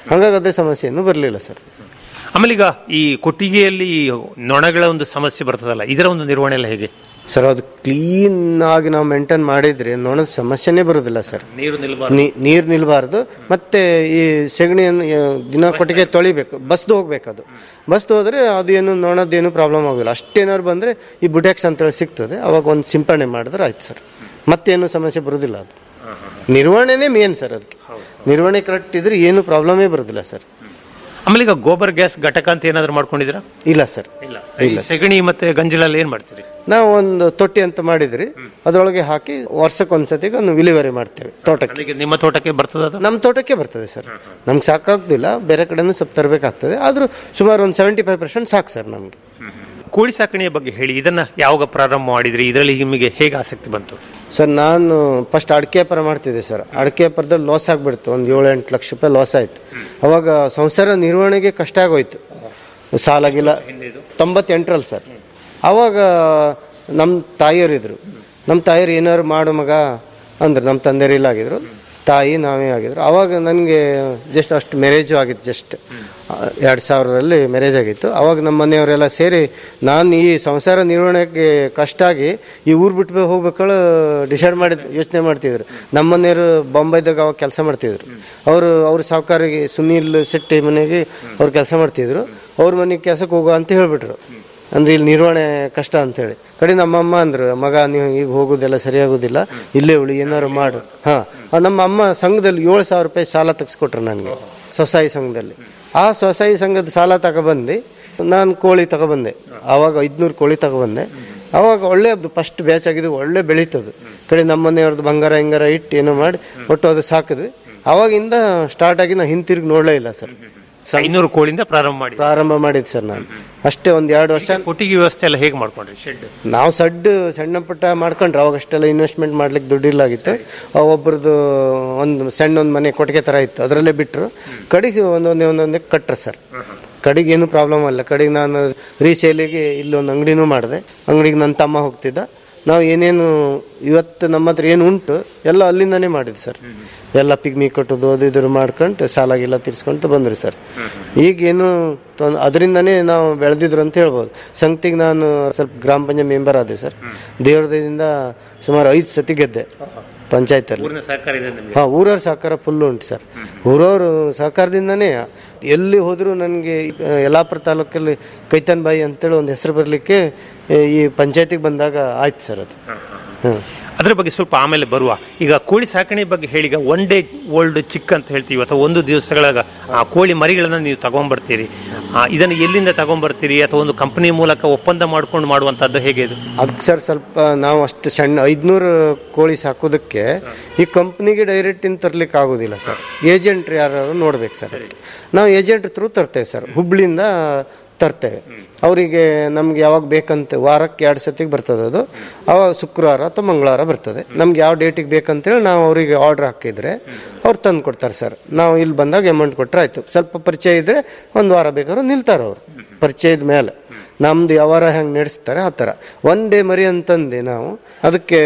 ಹಾಗಾಗಿ ಅದೇ ಸಮಸ್ಯೆಯನ್ನು ಬರಲಿಲ್ಲ ಸರ್ ಆಮೇಲೆ ಈಗ ಈ ಕೊಟ್ಟಿಗೆಯಲ್ಲಿ ನೊಣಗಳ ಒಂದು ಸಮಸ್ಯೆ ಬರ್ತದಲ್ಲ ಇದರ ಒಂದು ನಿರ್ವಹಣೆ ಎಲ್ಲ ಹೇಗೆ ಸರ್ ಅದು ಕ್ಲೀನ್ ಆಗಿ ನಾವು ಮೇಂಟೈನ್ ಮಾಡಿದ್ರೆ ನೊಣದ ಸಮಸ್ಯೆನೇ ಬರೋದಿಲ್ಲ ಸರ್ ನೀರು ನಿಲ್ಬಾರ್ದು ನೀ- ನೀರ್ ನಿಲ್ಬಾರ್ದು ಮತ್ತೆ ಈ ಸೆಗಣಿಯನ್ನು ಆ, ದಿನ ಕೊಟ್ಟಿಗೆ ತೊಳಿಬೇಕು ಬಸ್ದು ಹೋಗ್ಬೇಕು ಅದು ಬಸ್ದು ಹೋದ್ರೆ ಅದು ಏನು ನೊಣದ್ದೇನು ಪ್ರಾಬ್ಲಮ್ ಆಗೋದಿಲ್ಲ ಅಷ್ಟೇನಾದ್ರು ಬಂದ್ರೆ ಈ ಬುಟೆಕ್ಸ್ ಅಂತೇಳಿ ಸಿಗ್ತದೆ ಅವಾಗ ಒಂದು ಸಿಂಪಡಣೆ ಮಾಡಿದ್ರೆ ಆಯ್ತು ಸರ್ ಮತ್ತೇನು ಸಮಸ್ಯೆ ಬರೋದಿಲ್ಲ ಅದು ನಿರ್ವಹಣೆನೇ ಮೇನ್ ಸರ್ ಅದಕ್ಕೆ ನಿರ್ವಹಣೆ ಕರೆಕ್ಟ್ ಇದ್ರೆ ಏನು ಪ್ರಾಬ್ಲಮೇ ಬರೋದಿಲ್ಲ ಸರ್ ಆಮೇಲೆ ಈಗ ಗೋಬರ್ ಗ್ಯಾಸ್ ಘಟಕ ಅಂತ ಏನಾದ್ರು ಮಾಡ್ಕೊಂಡಿದ್ದೀರಾ ಇಲ್ಲ ಸರ್ ಇಲ್ಲ ಈ ಸೆಗಣಿ ಮತ್ತೆ ಗಂಜಲಲ್ಲಿ ಏನ್ ಮಾಡ್ತೀರಿ ನಾವು ಒಂದು ತೊಟ್ಟಿ ಅಂತ ಮಾಡಿದ್ರಿ ಅದರೊಳಗೆ ಹಾಕಿ ವರ್ಷಕ್ಕೆ ಒಂದ್ಸತಿಗೆ ಒಂದು ವಿಲೇವಾರಿ ಮಾಡ್ತೇವೆ ತೋಟಕ್ಕೆ ಅಲ್ಲಿಗೆ ನಿಮ್ಮ ತೋಟಕ್ಕೆ ಬರ್ತದ ಅದು ನಮ್ಮ ತೋಟಕ್ಕೆ ಬರ್ತದೆ ಸರ್ ನಮ್ಗೆ ಸಾಕಾಗ್ತಿಲ್ಲ ಬೇರೆ ಕಡೆನೂ ಸ್ವಲ್ಪ ತರಬೇಕಾಗ್ತದೆ ಆದ್ರೂ ಸುಮಾರು ಒಂದು ಸೆವೆಂಟಿ ಫೈವ್ ಪರ್ಸೆಂಟ್ ಸಾಕು ಸರ್ ನಮಗೆ ಕೋಳಿ ಸಾಕಣೆಯ ಬಗ್ಗೆ ಹೇಳಿ ಇದನ್ನ ಯಾವಾಗ ಪ್ರಾರಂಭ ಮಾಡಿದ್ರಿ ಇದರಲ್ಲಿ ನಿಮಗೆ ಹೇಗೆ ಆಸಕ್ತಿ ಬಂತು ಸರ್ ನಾನು ಫಸ್ಟ್ ಅಡಿಕೆ ವ್ಯಾಪಾರ ಮಾಡ್ತಿದ್ದೆ ಸರ್ ಅಡಿಕೆ ವ್ಯಾಪಾರದಲ್ಲಿ ಲಾಸ್ ಆಗಿಬಿಡ್ತು ಒಂದು ಏಳು ಎಂಟು ಲಕ್ಷ ರೂಪಾಯಿ ಲಾಸ್ ಆಯ್ತು ಅವಾಗ ಸಂಸಾರ ನಿರ್ವಹಣೆಗೆ ಕಷ್ಟ ಆಗೋಯ್ತು ಸಾಲಾಗಿಲ್ಲ ತೊಂಬತ್ತೆಂಟರಲ್ಲಿ ಸರ್ ಅವಾಗ ನಮ್ಮ ತಾಯಿಯರಿದ್ರು ನಮ್ಮ ತಾಯಿಯರು ಏನಾದ್ರು ಮಾಡು ಮಗ ಅಂದ್ರೆ ನಮ್ಮ ತಂದೆಯರು ಇಲ್ಲ ಆಗಿದ್ರು ತಾಯಿ ನಾವೇ ಆಗಿದ್ರು ಅವಾಗ ನನಗೆ ಜಸ್ಟ್ ಅಷ್ಟು ಮ್ಯಾರೇಜು ಆಗಿತ್ತು ಜಸ್ಟ್ ಎರಡು ಸಾವಿರದಲ್ಲಿ ಮ್ಯಾರೇಜ್ ಆಗಿತ್ತು ಅವಾಗ ನಮ್ಮ ಮನೆಯವರೆಲ್ಲ ಸೇರಿ ನಾನು ಈ ಸಂಸಾರ ನಿರ್ವಹಣೆಗೆ ಕಷ್ಟ ಆಗಿ ಈ ಊರು ಬಿಟ್ಟು ಹೋಗ್ಬೇಕಾಳು ಡಿಸೈಡ್ ಮಾಡಿ ಯೋಚನೆ ಮಾಡ್ತಿದ್ರು ನಮ್ಮ ಮನೆಯವರು ಬಾಂಬೈದಾಗ ಅವಾಗ ಕೆಲಸ ಮಾಡ್ತಿದ್ರು ಅವರು ಅವ್ರ ಸಾವುಕಾರಿಗೆ ಸುನೀಲ್ ಶೆಟ್ಟಿ ಮನೆಗೆ ಅವ್ರು ಕೆಲಸ ಮಾಡ್ತಿದ್ರು ಅವ್ರ ಮನೆಗೆ ಕೆಲಸಕ್ಕೆ ಹೋಗು ಅಂತ ಹೇಳ್ಬಿಟ್ರು ಅಂದ್ರೆ ಇಲ್ಲಿ ನಿರ್ವಹಣೆ ಕಷ್ಟ ಅಂತೇಳಿ ಕಡೆ ನಮ್ಮಮ್ಮ ಅಂದ್ರು ಮಗ ನೀವು ಈಗ ಹೋಗೋದೆಲ್ಲ ಸರಿಯಾಗೋದಿಲ್ಲ ಇಲ್ಲೇ ಉಳಿ ಏನಾದ್ರು ಮಾಡು ಹಾ ಆ ನಮ್ಮ ಅಮ್ಮ ಸಂಘದಲ್ಲಿ ಏಳು ಸಾವಿರ ರೂಪಾಯಿ ಸಾಲ ತೆಗೆಸ್ಕೊಟ್ರು ನನಗೆ ಸ್ವಸಹಾಯ ಸಂಘದಲ್ಲಿ ಆ ಸ್ವಸಹಾಯ ಸಂಘದ ಸಾಲ ತಗೊಬಂದು ನಾನು ಕೋಳಿ ತಗೊಬಂದೆ ಆವಾಗ ಐದ್ನೂರು ಕೋಳಿ ತಗೊಬಂದೆ ಅವಾಗ ಒಳ್ಳೆ ಫಸ್ಟ್ ಬ್ಯಾಚ್ ಆಗಿದ್ದು ಒಳ್ಳೆ ಬೆಳೀತದು ಕಡೆ ನಮ್ಮ ಮನೆಯವ್ರದ್ದು ಬಂಗಾರ ಹಿಂಗಾರ ಇಟ್ಟು ಏನೋ ಮಾಡಿ ಒಟ್ಟು ಅದು ಸಾಕಿದ್ವಿ ಅವಾಗಿಂದ ಸ್ಟಾರ್ಟ್ ಆಗಿ ನಾ ಹಿಂತಿರುಗಿ ನೋಡಲೇ ಇಲ್ಲ ಸರ್ ಐನೂರು ಕೋಳಿಂದ ಪ್ರಾರಂಭ ಮಾಡಿ ಪ್ರಾರಂಭ ಮಾಡಿದ್ದು ಸರ್ ನಾನು ಅಷ್ಟೇ ಒಂದು ಎರಡು ವರ್ಷ ಕೊಟ್ಟಿಗೆ ವ್ಯವಸ್ಥೆ ಎಲ್ಲ ಹೇಗೆ ಮಾಡ್ಕೊಂಡ್ರಿ ಶೆಡ್ ನಾವು ಸಡ್ಡು ಸಣ್ಣ ಪುಟ್ಟ ಮಾಡ್ಕೊಂಡ್ರೆ ಅವಾಗ ಅಷ್ಟೆಲ್ಲ ಇನ್ವೆಸ್ಟ್ಮೆಂಟ್ ಮಾಡ್ಲಿಕ್ಕೆ ದುಡ್ಡಿಲ್ಲಾಗಿತ್ತು ಅವಾಗ ಒಬ್ರದ್ದು ಒಂದು ಸಣ್ಣ ಒಂದು ಮನೆ ಕೊಟ್ಟಿಗೆ ಥರ ಇತ್ತು ಅದರಲ್ಲೇ ಬಿಟ್ಟರು ಕಡೆಗೆ ಒಂದೊಂದೇ ಒಂದೊಂದೇ ಕಟ್ರು ಸರ್ ಕಡೆಗೆ ಏನು ಪ್ರಾಬ್ಲಮ್ ಅಲ್ಲ ಕಡೆಗೆ ನಾನು ರೀಸೇಲಿಗೆ ಇಲ್ಲೊಂದು ಅಂಗಡಿನೂ ಮಾಡಿದೆ ಅಂಗಡಿಗೆ ನನ್ನ ತಮ್ಮ ಹೋಗ್ತಿದ್ದ ನಾವು ಏನೇನು ಇವತ್ತು ನಮ್ಮ ಹತ್ರ ಏನು ಉಂಟು ಎಲ್ಲ ಅಲ್ಲಿಂದನೇ ಮಾಡಿದ್ವಿ ಸರ್ ಎಲ್ಲ ಪಿಗ್ಮಿ ಕಟ್ಟೋದು ಅದು ಇದ್ರ ಮಾಡ್ಕೊಂಡು ಸಾಲಾಗಿಲ್ಲ ತೀರ್ಸ್ಕೊಂತ ಬಂದ್ರಿ ಸರ್ ಈಗೇನು ತೊಂದ್- ಅದರಿಂದನೇ ನಾವು ಬೆಳೆದಿದ್ರು ಅಂತ ಹೇಳ್ಬೋದು ಸಂಗತಿಗೆ ನಾನು ಸ್ವಲ್ಪ ಗ್ರಾಮ ಪಂಚಾಯತ್ ಮೆಂಬರ್ ಆದೆ ಸರ್ ದೇವ್ರದಿಂದ ಸುಮಾರು ಐದು ಸತಿ ಗೆದ್ದೆ ಪಂಚಾಯತಲ್ಲಿ ಊರಿನ ಸಹಕಾರ ಇದೆ ನಿಮಗೆ ಹಾ ಊರವ್ರ ಸಹಕಾರ ಫುಲ್ ಉಂಟು ಸರ್ ಊರವ್ರ ಸಹಕಾರದಿಂದನೇ ಎಲ್ಲಿ ಹೋದರೂ ನನಗೆ ಯಲ್ಲಾಪುರ ತಾಲೂಕಲ್ಲಿ ಕೈತನ್ ಬಾಯಿ ಅಂತೇಳಿ ಒಂದು ಹೆಸರು ಬರಲಿಕ್ಕೆ ಈ ಪಂಚಾಯತಿಗೆ ಬಂದಾಗ ಆಯ್ತು ಸರ್ ಅದು ಹ್ಮ್ ಅದರ ಬಗ್ಗೆ ಸ್ವಲ್ಪ ಆಮೇಲೆ ಬರುವ ಈಗ ಕೋಳಿ ಸಾಕಣೆ ಬಗ್ಗೆ ಹೇಳಿ ಈಗ ಒನ್ ಡೇ ಓಲ್ಡ್ ಚಿಕ್ ಅಂತ ಹೇಳ್ತೀವಿ ಅಥವಾ ಒಂದು ದಿವಸಗಳ ಆ ಕೋಳಿ ಮರಿಗಳನ್ನ ನೀವು ತಗೊಂಡ್ಬರ್ತೀರಿ ಆ, ಇದನ್ನು ಎಲ್ಲಿಂದ ತಗೊಂಡ್ಬರ್ತೀರಿ ಅಥವಾ ಒಂದು ಕಂಪನಿ ಮೂಲಕ ಒಪ್ಪಂದ ಮಾಡ್ಕೊಂಡು ಮಾಡುವಂತದ್ದು ಹೇಗೆ ಇದು ಅದಕ್ಕೆ ಸರ್ ಸ್ವಲ್ಪ ನಾವು ಅಷ್ಟು ಸಣ್ಣ ಐದ್ನೂರು ಕೋಳಿ ಸಾಕೋದಕ್ಕೆ ಈ ಕಂಪ್ನಿಗೆ ಡೈರೆಕ್ಟ್ ಇನ್ ತರ್ಲಿಕ್ಕೆ ಆಗೋದಿಲ್ಲ ಸರ್ ಏಜೆಂಟ್ ಯಾರು ನೋಡ್ಬೇಕು ಸರ್ ಅದಕ್ಕೆ ನಾವು ಏಜೆಂಟ್ ಥ್ರೂ ತರ್ತೇವೆ ಸರ್ ಹುಬ್ಳಿಂದ ತರ್ತೇವೆ ಅವರಿಗೆ ನಮ್ಗೆ ಯಾವಾಗ ಬೇಕಂತ ವಾರಕ್ಕೆ ಎರಡು ಸತಿಗೆ ಬರ್ತದೆ ಅದು ಅವಾಗ ಶುಕ್ರವಾರ ಅಥವಾ ಮಂಗಳವಾರ ಬರ್ತದೆ ನಮ್ಗೆ ಯಾವ ಡೇಟಿಗೆ ಬೇಕಂತೇಳಿ ನಾವು ಅವರಿಗೆ ಆರ್ಡರ್ ಹಾಕಿದ್ರೆ ಅವ್ರು ತಂದು ಕೊಡ್ತಾರೆ ಸರ್ ನಾವು ಇಲ್ಲಿ ಬಂದಾಗ ಅಮೌಂಟ್ ಕೊಟ್ಟರೆ ಆಯ್ತು ಸ್ವಲ್ಪ ಪರಿಚಯ ಇದ್ರೆ ಒಂದು ವಾರ ಬೇಕಾದ್ರೂ ನಿಲ್ತಾರೆ ಅವರು ಪರಿಚಯದ ಮೇಲೆ ನಮ್ದು ವ್ಯವಹಾರ ಹೆಂಗೆ ನಡೆಸ್ತಾರೆ ಆ ಥರ ಒನ್ ಡೇ ಮರಿ ಅಂತಂದು ನಾವು ಅದಕ್ಕೆ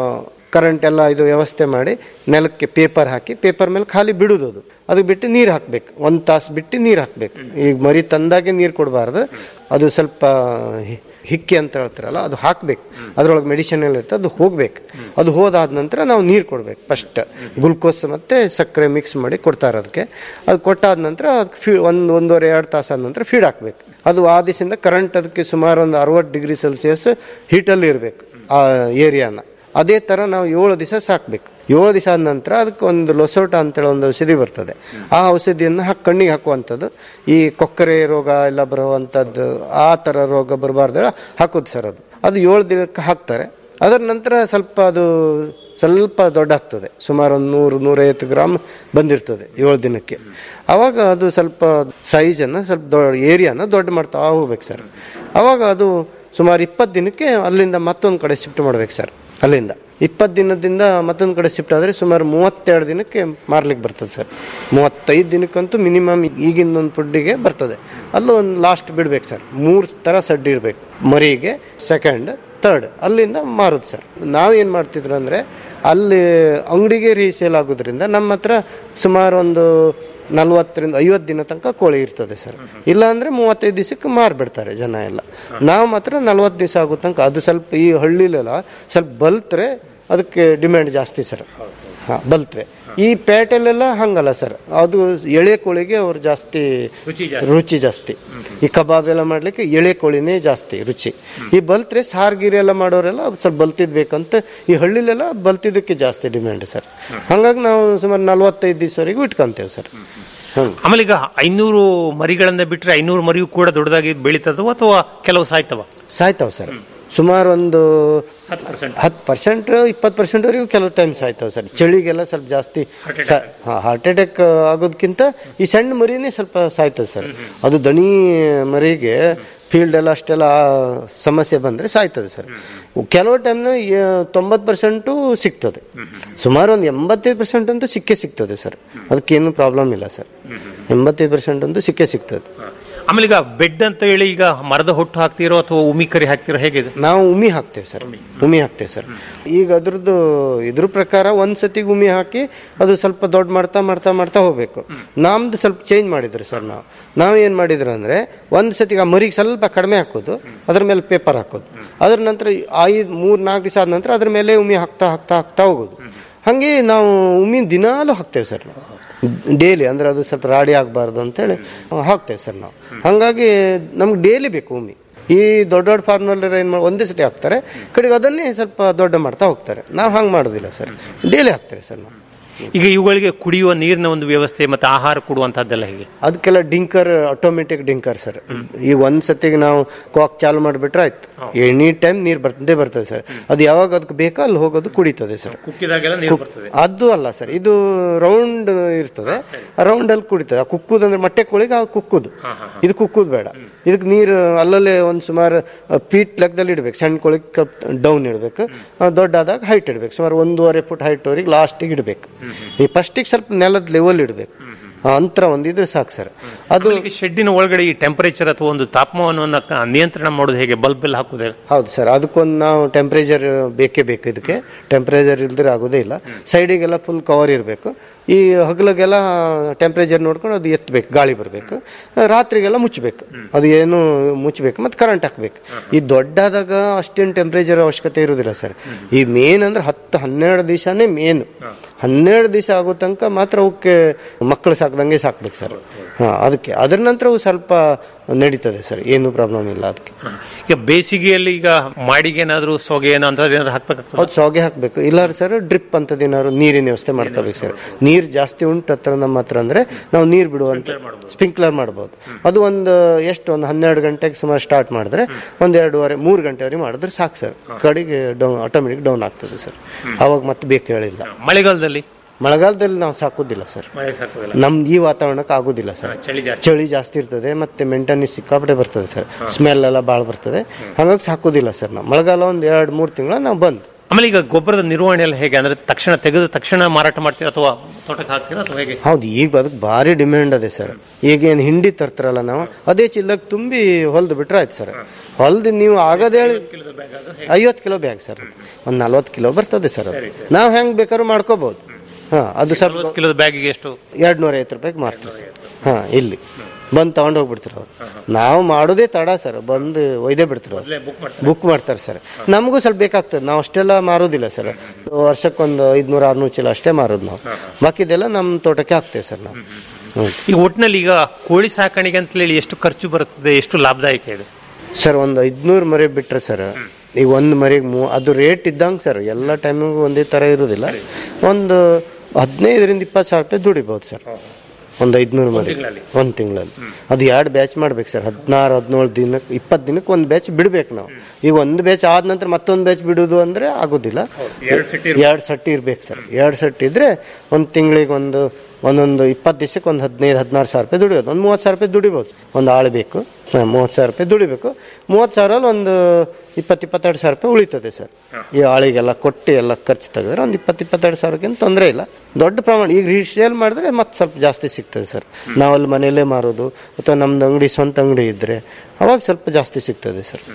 ಕರೆಂಟ್ ಎಲ್ಲ ಇದು ವ್ಯವಸ್ಥೆ ಮಾಡಿ ನೆಲಕ್ಕೆ ಪೇಪರ್ ಹಾಕಿ ಪೇಪರ್ ಮೇಲೆ ಖಾಲಿ ಬಿಡುದು ಅದು ಅದಕ್ಕೆ ಬಿಟ್ಟು ನೀರು ಹಾಕ್ಬೇಕು ಒಂದು ತಾಸು ಬಿಟ್ಟು ನೀರು ಹಾಕ್ಬೇಕು ಈಗ ಮರಿ ತಂದಾಗೆ ನೀರು ಕೊಡಬಾರ್ದು ಅದು ಸ್ವಲ್ಪ ಹಿ- ಹಿಕ್ಕಿ ಅಂತ ಹೇಳ್ತಾರಲ್ಲ ಅದು ಹಾಕ್ಬೇಕು ಅದ್ರೊಳಗೆ ಮೆಡಿಸಿನ್ ಎಲ್ಲ ಇರ್ತದೆ ಅದು ಹೋಗ್ಬೇಕು ಅದು ಹೋದಾದ ನಂತರ ನಾವು ನೀರು ಕೊಡ್ಬೇಕು ಫಸ್ಟ್ ಗ್ಲುಕೋಸ್ ಮತ್ತೆ ಸಕ್ಕರೆ ಮಿಕ್ಸ್ ಮಾಡಿ ಕೊಡ್ತಾರೆ ಅದಕ್ಕೆ ಅದು ಕೊಟ್ಟಾದ ನಂತರ ಅದಕ್ಕೆ ಫೀ ಒಂದು ಒಂದೂವರೆ ಎರಡು ತಾಸಾದ ನಂತರ ಫೀಡ್ ಹಾಕ್ಬೇಕು ಅದು ಆ ದಿವಸದಿಂದ ಕರೆಂಟ್ ಅದಕ್ಕೆ ಸುಮಾರು ಒಂದು ಅರವತ್ತು ಡಿಗ್ರಿ ಸೆಲ್ಸಿಯಸ್ ಹೀಟಲ್ಲಿ ಇರಬೇಕು ಆ ಏರಿಯಾನ ಅದೇ ಥರ ನಾವು ಏಳು ದಿವಸ ಸಾಕ್ಬೇಕು ಏಳು ದಿವಸ ಆದ ನಂತರ ಅದಕ್ಕೆ ಒಂದು ಲೊಸೋಟ ಅಂತೇಳಿ ಒಂದು ಔಷಧಿ ಬರ್ತದೆ ಆ ಔಷಧಿಯನ್ನು ಹಾಕಿ ಕಣ್ಣಿಗೆ ಹಾಕುವಂಥದ್ದು ಈ ಕೊಕ್ಕರೆ ರೋಗ ಎಲ್ಲ ಬರುವಂಥದ್ದು ಆ ಥರ ರೋಗ ಬರಬಾರ್ದು ಹಾಕೋದು ಸರ್ ಅದು ಅದು ಏಳು ದಿನಕ್ಕೆ ಹಾಕ್ತಾರೆ ಅದರ ನಂತರ ಸ್ವಲ್ಪ ಅದು ಸ್ವಲ್ಪ ದೊಡ್ಡ ಆಗ್ತದೆ ಸುಮಾರು ಒಂದು ನೂರು ನೂರೈವತ್ತು ಗ್ರಾಮ್ ಬಂದಿರ್ತದೆ ಏಳು ದಿನಕ್ಕೆ ಆವಾಗ ಅದು ಸ್ವಲ್ಪ ಸೈಜನ್ನು ಸ್ವಲ್ಪ ದೊಡ್ಡ ಏರಿಯಾನ ದೊಡ್ಡ ಮಾಡ್ತಾ ಹೋಗ್ಬೇಕು ಸರ್ ಆವಾಗ ಅದು ಸುಮಾರು ಇಪ್ಪತ್ತು ದಿನಕ್ಕೆ ಅಲ್ಲಿಂದ ಮತ್ತೊಂದು ಕಡೆ ಶಿಫ್ಟ್ ಮಾಡ್ಬೇಕು ಸರ್ ಅಲ್ಲಿಂದ ಇಪ್ಪತ್ತು ದಿನದಿಂದ ಮತ್ತೊಂದು ಕಡೆ ಶಿಫ್ಟ್ ಆದರೆ ಸುಮಾರು ಮೂವತ್ತೆರಡು ದಿನಕ್ಕೆ ಮಾರ್ಲಿಕ್ಕೆ ಬರ್ತದೆ ಸರ್ ಮೂವತ್ತೈದು ದಿನಕ್ಕಂತೂ ಮಿನಿಮಮ್ ಈಗಿನ ಒಂದು ಫುಡ್ಡಿಗೆ ಬರ್ತದೆ ಅಲ್ಲೂ ಒಂದು ಲಾಸ್ಟ್ ಬಿಡ್ಬೇಕು ಸರ್ ಮೂರು ಥರ ಸಡ್ಡಿ ಇರಬೇಕು ಮರಿಗೆ ಸೆಕೆಂಡ್ ತರ್ಡ್ ಅಲ್ಲಿಂದ ಮಾರೋದು ಸರ್ ನಾವೇನು ಮಾಡ್ತಿದ್ರು ಅಂದರೆ ಅಲ್ಲಿ ಅಂಗಡಿಗೆ ರೀಸೇಲ್ ಆಗೋದ್ರಿಂದ ನಮ್ಮ ಹತ್ರ ಸುಮಾರು ಒಂದು ನಲ್ವತ್ತರಿಂದ ಐವತ್ತು ದಿನ ತನಕ ಕೋಳಿ ಇರ್ತದೆ ಸರ್ ಇಲ್ಲ ಅಂದರೆ ಮೂವತ್ತೈದು ದಿವಸಕ್ಕೆ ಮಾರ್ಬಿಡ್ತಾರೆ ಜನ ಎಲ್ಲ ನಾವು ಮಾತ್ರ ನಲ್ವತ್ತು ದಿವಸ ಆಗೋ ತನಕ ಅದು ಸ್ವಲ್ಪ ಈ ಹಳ್ಳಿಲೆಲ್ಲ ಸ್ವಲ್ಪ ಬಲ್ತ್ರೆ ಅದಕ್ಕೆ ಡಿಮ್ಯಾಂಡ್ ಜಾಸ್ತಿ ಸರ್ ಹಾಂ ಬಲ್ತ್ರೆ ಈ ಪೇಟೆಲೆಲ್ಲ ಹಂಗಲ್ಲ ಸರ್ ಅದು ಎಳೆ ಕೋಳಿಗೆ ಅವ್ರು ಜಾಸ್ತಿ ರುಚಿ ಜಾಸ್ತಿ ಈ ಕಬಾಬ್ ಎಲ್ಲ ಮಾಡ್ಲಿಕ್ಕೆ ಎಳೆ ಕೋಳಿನೇ ಜಾಸ್ತಿ ರುಚಿ ಈ ಬಲ್ತ್ರೆ ಸಾರ್ ಗೀರಿ ಎಲ್ಲ ಮಾಡೋರೆಲ್ಲ ಸ್ವಲ್ಪ ಬಲ್ತಿದ್ ಬೇಕಂತ ಈ ಹಳ್ಳಿಲೆಲ್ಲ ಬಲ್ತಿದ್ದಕ್ಕೆ ಜಾಸ್ತಿ ಡಿಮ್ಯಾಂಡ್ ಸರ್ ಹಂಗಾಗಿ ನಾವು ಸುಮಾರು ನಲ್ವತ್ತೈದು ದಿವಸವರೆಗೂ ಇಟ್ಕೊಂತೇವೆ ಸರ್ ಹ್ಮ್ ಆಮೇಲೆ ಈಗ ಐನೂರು ಮರಿಗಳನ್ನ ಬಿಟ್ರೆ ಐನೂರು ಮರಿಯೂ ಕೂಡ ದೊಡ್ಡದಾಗಿ ಬೆಳೀತದವ ಅಥವಾ ಕೆಲವು ಸಾಯ್ತವ ಸಾಯ್ತಾವ್ ಸರ್ ಸುಮಾರು ಒಂದು ಹತ್ತು ಪರ್ಸೆಂಟ್ ಇಪ್ಪತ್ತು ಪರ್ಸೆಂಟ್ವರೆಗೂ ಕೆಲವು ಟೈಮ್ ಸಾಯ್ತಾವೆ ಸರ್ ಚಳಿಗೆಲ್ಲ ಸ್ವಲ್ಪ ಜಾಸ್ತಿ ಹಾರ್ಟ್ ಅಟ್ಯಾಕ್ ಆಗೋದಕ್ಕಿಂತ ಈ ಸಣ್ಣ ಮರಿನೇ ಸ್ವಲ್ಪ ಸಾಯ್ತದೆ ಸರ್ ಅದು ದಣಿ ಮರಿಗೆ ಫೀಲ್ಡ್ ಎಲ್ಲ ಅಷ್ಟೆಲ್ಲ ಸಮಸ್ಯೆ ಬಂದರೆ ಸಾಯ್ತದೆ ಸರ್ ಕೆಲವು ಟೈಮ್ನ ತೊಂಬತ್ತು ಪರ್ಸೆಂಟು ಸಿಗ್ತದೆ ಸುಮಾರು ಒಂದು ಎಂಬತ್ತೈದು ಪರ್ಸೆಂಟ್ ಅಂತೂ ಸಿಕ್ಕೇ ಸಿಗ್ತದೆ ಸರ್ ಅದಕ್ಕೇನು ಪ್ರಾಬ್ಲಮ್ ಇಲ್ಲ ಸರ್ ಎಂಬತ್ತೈದು ಪರ್ಸೆಂಟ್ ಅಂತೂ ಸಿಕ್ಕೇ ಸಿಗ್ತದೆ ಆಮೇಲೆ ಈಗ ಬೆಡ್ ಅಂತ ಹೇಳಿ ಈಗ ಮರದ ಹೊಟ್ಟು ಹಾಕ್ತಿರೋ ಅಥವಾ ಉಮಿ ಕರಿ ಹಾಕ್ತಿರೋ ಹೇಗಿದೆ ನಾವು ಉಮಿ ಹಾಕ್ತೇವೆ ಸರ್ ಉಮಿ ಹಾಕ್ತೇವೆ ಸರ್ ಈಗ ಅದ್ರದ್ದು ಇದ್ರ ಪ್ರಕಾರ ಒಂದ್ ಸತಿಗೆ ಉಮಿ ಹಾಕಿ ಅದು ಸ್ವಲ್ಪ ದೊಡ್ಡ ಮಾಡ್ತಾ ಮಾಡ್ತಾ ಮಾಡ್ತಾ ಹೋಗ್ಬೇಕು ನಮ್ದು ಸ್ವಲ್ಪ ಚೇಂಜ್ ಮಾಡಿದ್ರು ಸರ್ ನಾವು ನಾವು ಏನ್ ಮಾಡಿದ್ರು ಅಂದ್ರೆ ಒಂದ್ ಸತಿಗೆ ಆ ಮರಿಗೆ ಸ್ವಲ್ಪ ಕಡಿಮೆ ಹಾಕೋದು ಅದ್ರ ಮೇಲೆ ಪೇಪರ್ ಹಾಕೋದು ಅದ್ರ ನಂತರ ಐದು ಮೂರ್ ನಾಲ್ಕು ದಿವಸ ಆದ ನಂತರ ಅದ್ರ ಮೇಲೆ ಉಮಿ ಹಾಕ್ತಾ ಹಾಕ್ತಾ ಹಾಕ್ತಾ ಹೋಗೋದು ಹಂಗೆ ನಾವು ಉಮಿ ದಿನಾಲೂ ಹಾಕ್ತೇವೆ ಸರ್ ನಾವು ಡೈಲಿ ಅಂದ್ರೆ ಅದು ಸ್ವಲ್ಪ ರಾಡಿ ಆಗಬಾರ್ದು ಅಂತೇಳಿ ಹಾಕ್ತೇವೆ ಸರ್ ನಾವು ಹಾಗಾಗಿ ನಮ್ಗೆ ಡೈಲಿ ಬೇಕು ಉಮಿ ಈ ದೊಡ್ಡ ದೊಡ್ಡ ಫಾರ್ಮ್ನಲ್ಲಿ ಏನು ಮಾಡಿ ಒಂದೇ ಸತಿ ಹಾಕ್ತಾರೆ ಕಡೆಗೆ ಅದನ್ನೇ ಸ್ವಲ್ಪ ದೊಡ್ಡ ಮಾಡ್ತಾ ಹೋಗ್ತಾರೆ ನಾವು ಹಂಗೆ ಮಾಡೋದಿಲ್ಲ ಸರ್ ಡೈಲಿ ಹಾಕ್ತೇವೆ ಸರ್ ನಾವು ಈಗ ಇವುಗಳಿಗೆ ಕುಡಿಯುವ ನೀರಿನ ಒಂದು ವ್ಯವಸ್ಥೆ ಮತ್ತೆ ಆಹಾರ ಕೊಡುವಂತಹದ್ದೆಲ್ಲ ಹೇಗೆ ಅದಕ್ಕೆಲ್ಲ ಡಿಂಕರ್ ಆಟೋಮೆಟಿಕ್ ಡಿಂಕರ್ ಸರ್ ಈಗ ಒಂದ್ ಸತಿಗೆ ನಾವು ಕಾಕ್ ಚಾಲು ಮಾಡಿಬಿಟ್ರೆ ಆಯ್ತು ಎನಿ ಟೈಮ್ ನೀರು ಬರ್ತದೆ ಬರ್ತದೆ ಸರ್ ಅದು ಯಾವಾಗ ಅದಕ್ಕೆ ಬೇಕೋ ಅಲ್ಲಿ ಹೋಗೋದು ಕುಡಿತದೆ ಸರ್ ಕುಕ್ಕಿದಾಗೆಲ್ಲ ನೀರು ಬರ್ತದೆ ಅದು ಅಲ್ಲ ಸರ್ ಇದು ರೌಂಡ್ ಇರ್ತದೆ ರೌಂಡ್ ಅಲ್ಲಿ ಕುಡಿತದೆ ಆ ಕುಕ್ಕುದು ಅಂದ್ರೆ ಮೊಟ್ಟೆ ಕೋಳಿಗೆ ಆ ಕುಕ್ಕುದು ಇದು ಕುಕ್ಕುದು ಬೇಡ ಇದಕ್ಕೆ ನೀರು ಅಲ್ಲಲ್ಲೇ ಒಂದು ಸುಮಾರು ಫೀಟ್ ಲೆಕ್ಕದಲ್ಲಿ ಇಡ್ಬೇಕು ಸಣ್ಣ ಕೋಳಿಗೆ ಡೌನ್ ಇಡಬೇಕು ದೊಡ್ಡಾದಾಗ ಹೈಟ್ ಇಡಬೇಕು ಸುಮಾರು ಒಂದೂವರೆ ಫುಟ್ ಹೈಟ್ವರೆಗೆ ಲಾಸ್ಟಿಗೆ ಇಡಬೇಕು ಈ ಫಸ್ಟಿಗೆ ಸ್ವಲ್ಪ ನೆಲದ ಲೆವೆಲ್ ಇಡಬೇಕು ಅಂತರ ಒಂದಿದ್ರೆ ಸಾಕು ಸರ್ ಅದು ಅದು ಶೆಡ್ಡಿನ ಒಳಗಡೆ ಈ ಟೆಂಪರೇಚರ್ ಅಥವಾ ಒಂದು ತಾಪಮಾನವನ್ನು ಕ- ನಿಯಂತ್ರಣ ಮಾಡೋದು ಹೇಗೆ ಬಲ್ಬ್ ಎಲ್ಲ ಹಾಕುದೇ ಹೌದು ಸರ್ ಅದಕ್ಕೊಂದು ನಾವು ಟೆಂಪ್ರೇಚರ್ ಬೇಕೇ ಬೇಕು ಇದಕ್ಕೆ ಟೆಂಪ್ರೇಚರ್ ಇಲ್ದ್ರೆ ಆಗೋದೇ ಇಲ್ಲ ಸೈಡಿಗೆಲ್ಲ ಫುಲ್ ಕವರ್ ಇರಬೇಕು ಈ ಹಗಲಿಗೆಲ್ಲ ಟೆಂಪ್ರೇಚರ್ ನೋಡ್ಕೊಂಡು ಅದು ಎತ್ತಬೇಕು ಗಾಳಿ ಬರಬೇಕು ರಾತ್ರಿಗೆಲ್ಲ ಮುಚ್ಚಬೇಕು ಅದು ಏನು ಮುಚ್ಚಬೇಕು ಮತ್ತು ಕರೆಂಟ್ ಹಾಕ್ಬೇಕು ಈ ದೊಡ್ಡಾದಾಗ ಅಷ್ಟೇನು ಟೆಂಪ್ರೇಚರ್ ಅವಶ್ಯಕತೆ ಇರೋದಿಲ್ಲ ಸರ್ ಈ ಮೇನ್ ಅಂದ್ರೆ ಹತ್ತು ಹನ್ನೆರಡು ದಿವಸನೇ ಮೇನ್ ಹನ್ನೆರಡು ದಿವಸ ಆಗೋ ತನಕ ಮಾತ್ರ ಅವಕ್ಕೆ ಮಕ್ಕಳು ಸಾಕ್ದಂಗೆ ಸಾಕ್ಬೇಕು ಸರ್ ಹಾಂ ಅದಕ್ಕೆ ಅದ್ರ ನಂತರವು ಸ್ವಲ್ಪ ನಡೀತದೆ ಸರ್ ಏನು ಪ್ರಾಬ್ಲಮ್ ಇಲ್ಲ ಅದಕ್ಕೆ ಈಗ ಬೇಸಿಗೆಯಲ್ಲಿ ಈಗ ಮಾಡಿಗೆ ಏನಾದ್ರು ಸೊಗೆ ಏನೋ ಅಂತ ಏನಾದ್ರು ಹಾಕ್ಬೇಕಾಗ್ತದೆ ಹೌದು ಸೋಗೆ ಹಾಕ್ಬೇಕು ಇಲ್ಲ ಸರ್ ಡ್ರಿಪ್ ಅಂತದ್ ಏನಾದ್ರು ನೀರಿನ ವ್ಯವಸ್ಥೆ ಮಾಡ್ಕೋಬೇಕು ಸರ್ ನೀರು ಜಾಸ್ತಿ ಉಂಟು ಹತ್ರ ನಮ್ಮ ಹತ್ರ ಅಂದ್ರೆ ನಾವು ನೀರು ಬಿಡುವಂತ ಸ್ಪ್ರಿಂಕ್ಲರ್ ಮಾಡ್ಬೋದು ಅದು ಒಂದು ಎಷ್ಟು ಒಂದು ಹನ್ನೆರಡು ಗಂಟೆಗೆ ಸುಮಾರು ಸ್ಟಾರ್ಟ್ ಮಾಡಿದ್ರೆ ಒಂದ್ ಎರಡೂವರೆ ಮೂರು ಗಂಟೆವರೆಗೆ ಮಾಡಿದ್ರೆ ಸಾಕು ಸರ್ ಕಡೆಗೆ ಡೌನ್ ಆಟೋಮೆಟಿಕ್ ಡೌನ್ ಆಗ್ತದೆ ಸರ್ ಅವಾಗ ಮತ್ತೆ ಬೇಕು ಹೇಳಿಲ್ಲ ಮಳೆಗಾಲದಲ್ಲಿ ಮಳೆಗಾಲದಲ್ಲಿ ನಾವು ಸಾಕೋದಿಲ್ಲ ಸರ್ ಮಳೆ ಸಾಕೋದಿಲ್ಲ ನಮ್ದು ಈ ವಾತಾವರಣಕ್ಕೆ ಆಗೋದಿಲ್ಲ ಸರ್ ಚಳಿ ಜಾಸ್ತಿ ಚಳಿ ಜಾಸ್ತಿ ಇರ್ತದೆ ಮತ್ತೆ ಮೇಂಟೆನೆನ್ಸ್ ಸಿಕ್ಕಾಪಟ್ಟೆ ಬರ್ತದೆ ಸರ್ ಸ್ಮೆಲ್ ಎಲ್ಲ ಭಾಳ ಬರ್ತದೆ ಹಾಗಾಗಿ ಸಾಕೋದಿಲ್ಲ ಸರ್ ನಾವು ಮಳೆಗಾಲ ಒಂದು ಎರಡು ಮೂರು ತಿಂಗಳು ನಾವು ಬಂದು ಆಮೇಲೆ ಈಗ ಗೊಬ್ಬರದ ನಿರ್ವಹಣೆ ಎಲ್ಲ ಹೇಗೆ ಅಂದ್ರೆ ತಕ್ಷಣ ತೆಗೆದು ತಕ್ಷಣ ಮಾರಾಟ ಮಾಡ್ತೀರಾ ಅಥವಾ ತೋಟಕ್ಕೆ ಹಾಕ್ತೀರಾ ಅಥವಾ ಹೇಗೆ ಹೌದು ಈಗ ಅದಕ್ಕೆ ಭಾರಿ ಡಿಮ್ಯಾಂಡ್ ಅದೇ ಸರ್ ಈಗ ಏನು ಹಿಂಡಿ ತರ್ತಾರಲ್ಲ ನಾವು ಅದೇ ಚೀಲಕ್ಕೆ ತುಂಬಿ ಹೊಲ್ದು ಬಿಟ್ರೆ ಆಯ್ತು ಸರ್ ಹೊಲ್ದು ನೀವು ಆಗದೇ ಹೇಳಿ ಐವತ್ತು ಕಿಲೋ ಬ್ಯಾಗ್ ಸರ್ ಒಂದು ನಲ್ವತ್ತು ಕಿಲೋ ಬರ್ತದೆ ಸರ್ ಅದು ನಾವು ಹೆಂಗೆ ಬೇಕಾದ್ರೂ ಮಾಡ್ಕೋಬಹುದು ಹಾಂ ಅದು ಸ್ವಲ್ಪ ನಲ್ವತ್ತು ಕಿಲೋದ ಬ್ಯಾಗಿಗೆ ಎಷ್ಟು ಎರಡು ನೂರ ಐವತ್ತು ರೂಪಾಯಿಗೆ ಮಾರ್ತೀವಿ ಸರ್ ಹಾಂ ಇಲ್ಲಿ ಬಂದು ತಗೊಂಡು ಹೋಗ್ಬಿಡ್ತಾರೆ ಅವ್ರು ನಾವು ಮಾಡೋದೇ ತಡ ಸರ್ ಬಂದು ಒಯ್ದೇ ಬಿಡ್ತಾರೆ ಅವ್ರು ಬುಕ್ ಮಾಡ್ತಾರೆ ಬುಕ್ ಮಾಡ್ತಾರೆ ಸರ್ ನಮಗೂ ಸ್ವಲ್ಪ ಬೇಕಾಗ್ತದೆ ನಾವು ಅಷ್ಟೆಲ್ಲ ಮಾರೋದಿಲ್ಲ ಸರ್ ವರ್ಷಕ್ಕೊಂದು ಐದ್ನೂರು ಆರ್ನೂರು ಚೀಲ ಅಷ್ಟೇ ಮಾರೋದು ನಾವು ಬಾಕಿದೆಲ್ಲ ನಮ್ಮ ತೋಟಕ್ಕೆ ಹಾಕ್ತೇವೆ ಸರ್ ನಾವು ಹ್ಞೂ ಈಗ ಒಟ್ಟಿನಲ್ಲಿ ಈಗ ಕೋಳಿ ಸಾಕಾಣಿಕೆ ಅಂತ ಹೇಳಿ ಎಷ್ಟು ಖರ್ಚು ಬರುತ್ತದೆ ಎಷ್ಟು ಲಾಭದಾಯಕ ಇದೆ ಸರ್ ಒಂದು ಐದ್ನೂರು ಮರಿ ಬಿಟ್ರೆ ಸರ್ ಈಗ ಒಂದು ಮರಿಗೆ ಮೂ ಅದು ರೇಟ್ ಇದ್ದಂಗೆ ಸರ್ ಎಲ್ಲ ಟೈಮಿಗೂ ಒಂದೇ ಥರ ಇರೋದಿಲ್ಲ ಒಂದು ಹದಿನೈದರಿಂದ ಇಪ್ಪತ್ತು ಸಾವಿರ ರೂಪಾಯಿ ದುಡಿಬೋದು ಸರ್ ಒಂದು ಐದ್ನೂರು ಮರಿ ಒಂದು ತಿಂಗಳಲ್ಲಿ ಅದು ಎರಡು ಬ್ಯಾಚ್ ಮಾಡ್ಬೇಕು ಸರ್ ಹದಿನಾರು ಹದಿನೇಳು ದಿನಕ್ಕೆ ಇಪ್ಪತ್ತು ದಿನಕ್ಕೆ ಒಂದು ಬ್ಯಾಚ್ ಬಿಡ್ಬೇಕು ನಾವು ಈಗ ಒಂದು ಬ್ಯಾಚ್ ಆದ ನಂತರ ಮತ್ತೊಂದು ಬ್ಯಾಚ್ ಬಿಡೋದು ಅಂದರೆ ಆಗೋದಿಲ್ಲ ಎರಡು ಸೆಟ್ ಎರಡು ಸೆಟ್ ಇರ್ಬೇಕು ಸರ್ ಎರಡು ಸೆಟ್ ಇದ್ರೆ ಒಂದು ತಿಂಗಳಿಗೆ ಒಂದು ಒಂದೊಂದು ಇಪ್ಪತ್ತು ದಿವಸಕ್ಕೆ ಒಂದು ಹದಿನೈದು ಹದಿನಾರು ಸಾವಿರ ರೂಪಾಯಿ ದುಡಿಬೋದು ಒಂದು ಮೂವತ್ತು ಸಾವಿರ ರೂಪಾಯಿ ದುಡಿಬೋದು ಒಂದು ಆಳು ಬೇಕು ಹಾಂ ಮೂವತ್ತು ಸಾವಿರ ರೂಪಾಯಿ ದುಡಿಬೇಕು ಮೂವತ್ತು ಸಾವಿರಲ್ಲಿ ಒಂದು ಇಪ್ಪತ್ತು ಇಪ್ಪತ್ತೆರಡು ಸಾವಿರ ರೂಪಾಯಿ ಉಳಿತದೆ ಸರ್ ಈ ಆಳಿಗೆಲ್ಲ ಕೊಟ್ಟು ಎಲ್ಲ ಖರ್ಚು ತೆಗೆದ್ರೆ ಒಂದು ಇಪ್ಪತ್ತು ಇಪ್ಪತ್ತೆರಡು ಸಾವಿರಕ್ಕೇನು ತೊಂದರೆ ಇಲ್ಲ ದೊಡ್ಡ ಪ್ರಮಾಣ ಈಗ ರೀಸೇಲ್ ಮಾಡಿದ್ರೆ ಮತ್ತೆ ಸ್ವಲ್ಪ ಜಾಸ್ತಿ ಸಿಗ್ತದೆ ಸರ್ ನಾವಲ್ಲಿ ಮನೆಯಲ್ಲೇ ಮಾರೋದು ಅಥವಾ ನಮ್ದು ಅಂಗಡಿ ಸ್ವಂತ ಅಂಗಡಿ ಇದ್ದರೆ ಅವಾಗ ಸ್ವಲ್ಪ ಜಾಸ್ತಿ ಸಿಗ್ತದೆ ಸರ್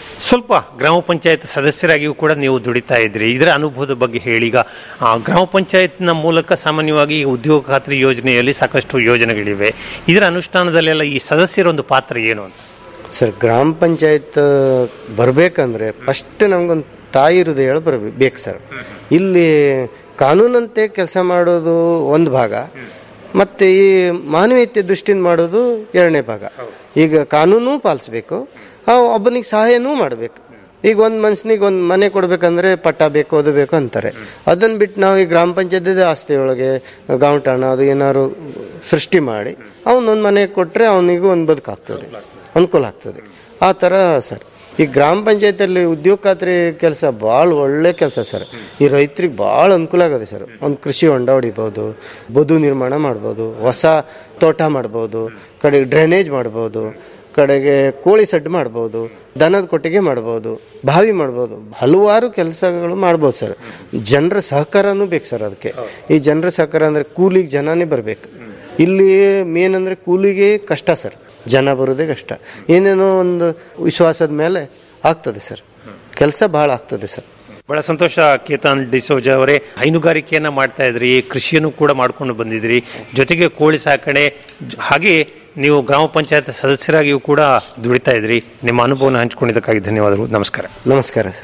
ಸ್ವಲ್ಪ ಗ್ರಾಮ ಪಂಚಾಯತ್ ಸದಸ್ಯರಾಗಿಯೂ ಕೂಡ ನೀವು ದುಡಿತಾ ಇದ್ರಿ ಇದರ ಅನುಭವದ ಬಗ್ಗೆ ಹೇಳಿ ಈಗ ಆ, ಗ್ರಾಮ ಪಂಚಾಯತ್ನ ಮೂಲಕ ಸಾಮಾನ್ಯವಾಗಿ ಈ ಉದ್ಯೋಗ ಖಾತ್ರಿ ಯೋಜನೆಯಲ್ಲಿ ಸಾಕಷ್ಟು ಯೋಜನೆಗಳಿವೆ ಇದರ ಅನುಷ್ಠಾನದಲ್ಲೆಲ್ಲ ಈ ಸದಸ್ಯರ ಒಂದು ಪಾತ್ರ ಏನು ಅಂತ ಸರ್ ಗ್ರಾಮ ಪಂಚಾಯತ್ ಬರಬೇಕಂದ್ರೆ ಫಸ್ಟ್ ನಮ್ಗೊಂದು ತಾಯಿ ಹೃದಯ ಬರಬೇಕು ಬೇಕು ಸರ್ ಇಲ್ಲಿ ಕಾನೂನಂತೆ ಕೆಲಸ ಮಾಡೋದು ಒಂದು ಭಾಗ ಮತ್ತೆ ಈ ಮಾನವೀಯತೆ ದೃಷ್ಟಿಯಿಂದ ಮಾಡೋದು ಎರಡನೇ ಭಾಗ ಈಗ ಕಾನೂನು ಪಾಲಿಸ್ಬೇಕು ಆ ಒಬ್ಬನಿಗೆ ಸಹಾಯನೂ ಮಾಡಬೇಕು ಈಗ ಒಂದು ಮನುಷ್ಯನಿಗೆ ಒಂದು ಮನೆ ಕೊಡ್ಬೇಕಂದ್ರೆ ಪಟ್ಟ ಬೇಕು ಅದು ಬೇಕು ಅಂತಾರೆ ಅದನ್ನ ಬಿಟ್ಟು ನಾವು ಈ ಗ್ರಾಮ ಪಂಚಾಯತ್ ಆಸ್ತಿ ಒಳಗೆ ಗಾಂವಟಾಣ ಅದು ಏನಾದ್ರು ಸೃಷ್ಟಿ ಮಾಡಿ ಅವನೊಂದು ಮನೆ ಕೊಟ್ಟರೆ ಅವನಿಗೂ ಒಂದು ಬದುಕಾಗ್ತದೆ ಅನುಕೂಲ ಆಗ್ತದೆ ಆ ಥರ ಸರ್ ಈ ಗ್ರಾಮ ಪಂಚಾಯತಿಯಲ್ಲಿ ಉದ್ಯೋಗ ಖಾತ್ರಿ ಕೆಲಸ ಭಾಳ ಒಳ್ಳೆ ಕೆಲಸ ಸರ್ ಈ ರೈತರಿಗೆ ಭಾಳ ಅನುಕೂಲ ಆಗುತ್ತೆ ಸರ್ ಒಂದು ಕೃಷಿ ಹೊಂಡ ಹೊಡಿಬೋದು ಬದು ನಿರ್ಮಾಣ ಮಾಡ್ಬೋದು ಹೊಸ ತೋಟ ಮಾಡ್ಬೋದು ಕಡೆಗೆ ಡ್ರೈನೇಜ್ ಮಾಡ್ಬೋದು ಕಡೆಗೆ ಕೋಳಿ ಸೆಡ್ ಮಾಡ್ಬೋದು ದನದ ಕೊಟ್ಟಿಗೆ ಮಾಡ್ಬೋದು ಬಾವಿ ಮಾಡ್ಬೋದು ಹಲವಾರು ಕೆಲಸಗಳು ಮಾಡ್ಬೋದು ಸರ್ ಜನರ ಸಹಕಾರನೂ ಬೇಕು ಸರ್ ಅದಕ್ಕೆ ಈ ಜನರ ಸಹಕಾರ ಅಂದರೆ ಕೂಲಿಗೆ ಜನನೇ ಬರಬೇಕು ಇಲ್ಲಿ ಮೇನ್ ಅಂದರೆ ಕೂಲಿಗೆ ಕಷ್ಟ ಸರ್ ಜನ ಬರೋದೇ ಕಷ್ಟ ಏನೇನೋ ಒಂದು ವಿಶ್ವಾಸದ ಮೇಲೆ ಆಗ್ತದೆ ಸರ್ ಕೆಲಸ ಭಾಳ ಆಗ್ತದೆ ಸರ್ ಬಹಳ ಸಂತೋಷ ಕೇತಾನ್ ಡಿಸೋಜ ಅವರೇ ಹೈನುಗಾರಿಕೆಯನ್ನ ಮಾಡ್ತಾ ಇದ್ರಿ ಕೃಷಿಯನ್ನು ಕೂಡ ಮಾಡ್ಕೊಂಡು ಬಂದಿದ್ರಿ ಜೊತೆಗೆ ಕೋಳಿ ಸಾಕಣೆ ಜ- ಹಾಗೆ ನೀವು ಗ್ರಾಮ ಪಂಚಾಯತ್ ಸದಸ್ಯರಾಗಿಯೂ ಕೂಡ ದುಡಿತಾ ಇದ್ರಿ ನಿಮ್ಮ ಅನುಭವನ ಹಂಚಿಕೊಂಡಿದ್ದಕ್ಕಾಗಿ ಧನ್ಯವಾದಗಳು ನಮಸ್ಕಾರ ನಮಸ್ಕಾರ ಸರ್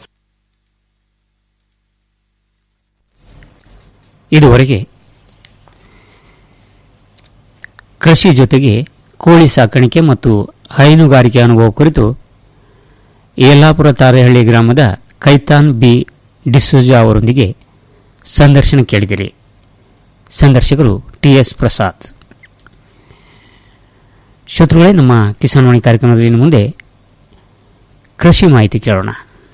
ಇದುವರೆಗೆ ಕೃಷಿ ಜೊತೆಗೆ ಕೋಳಿ ಸಾಕಾಣಿಕೆ ಮತ್ತು ಹೈನುಗಾರಿಕೆ ಅನುಭವ ಕುರಿತು ಯಲ್ಲಾಪುರ ತಾರೆಹಳ್ಳಿ ಗ್ರಾಮದ ಕೈತಾನ್ ಬಿ ಡಿಸೋಜಾ ಅವರೊಂದಿಗೆ ಸಂದರ್ಶನ ಕೇಳಿದಿರಿ ಸಂದರ್ಶಕರು ಟಿಎಸ್ ಪ್ರಸಾದ್ ಶತ್ರುಗಳೇ ನಮ್ಮ ಕಿಸಾನ್ವಾಣಿ ಕಾರ್ಯಕ್ರಮದಲ್ಲಿ ಇನ್ನು ಮುಂದೆ ಕೃಷಿ ಮಾಹಿತಿ ಕೇಳೋಣ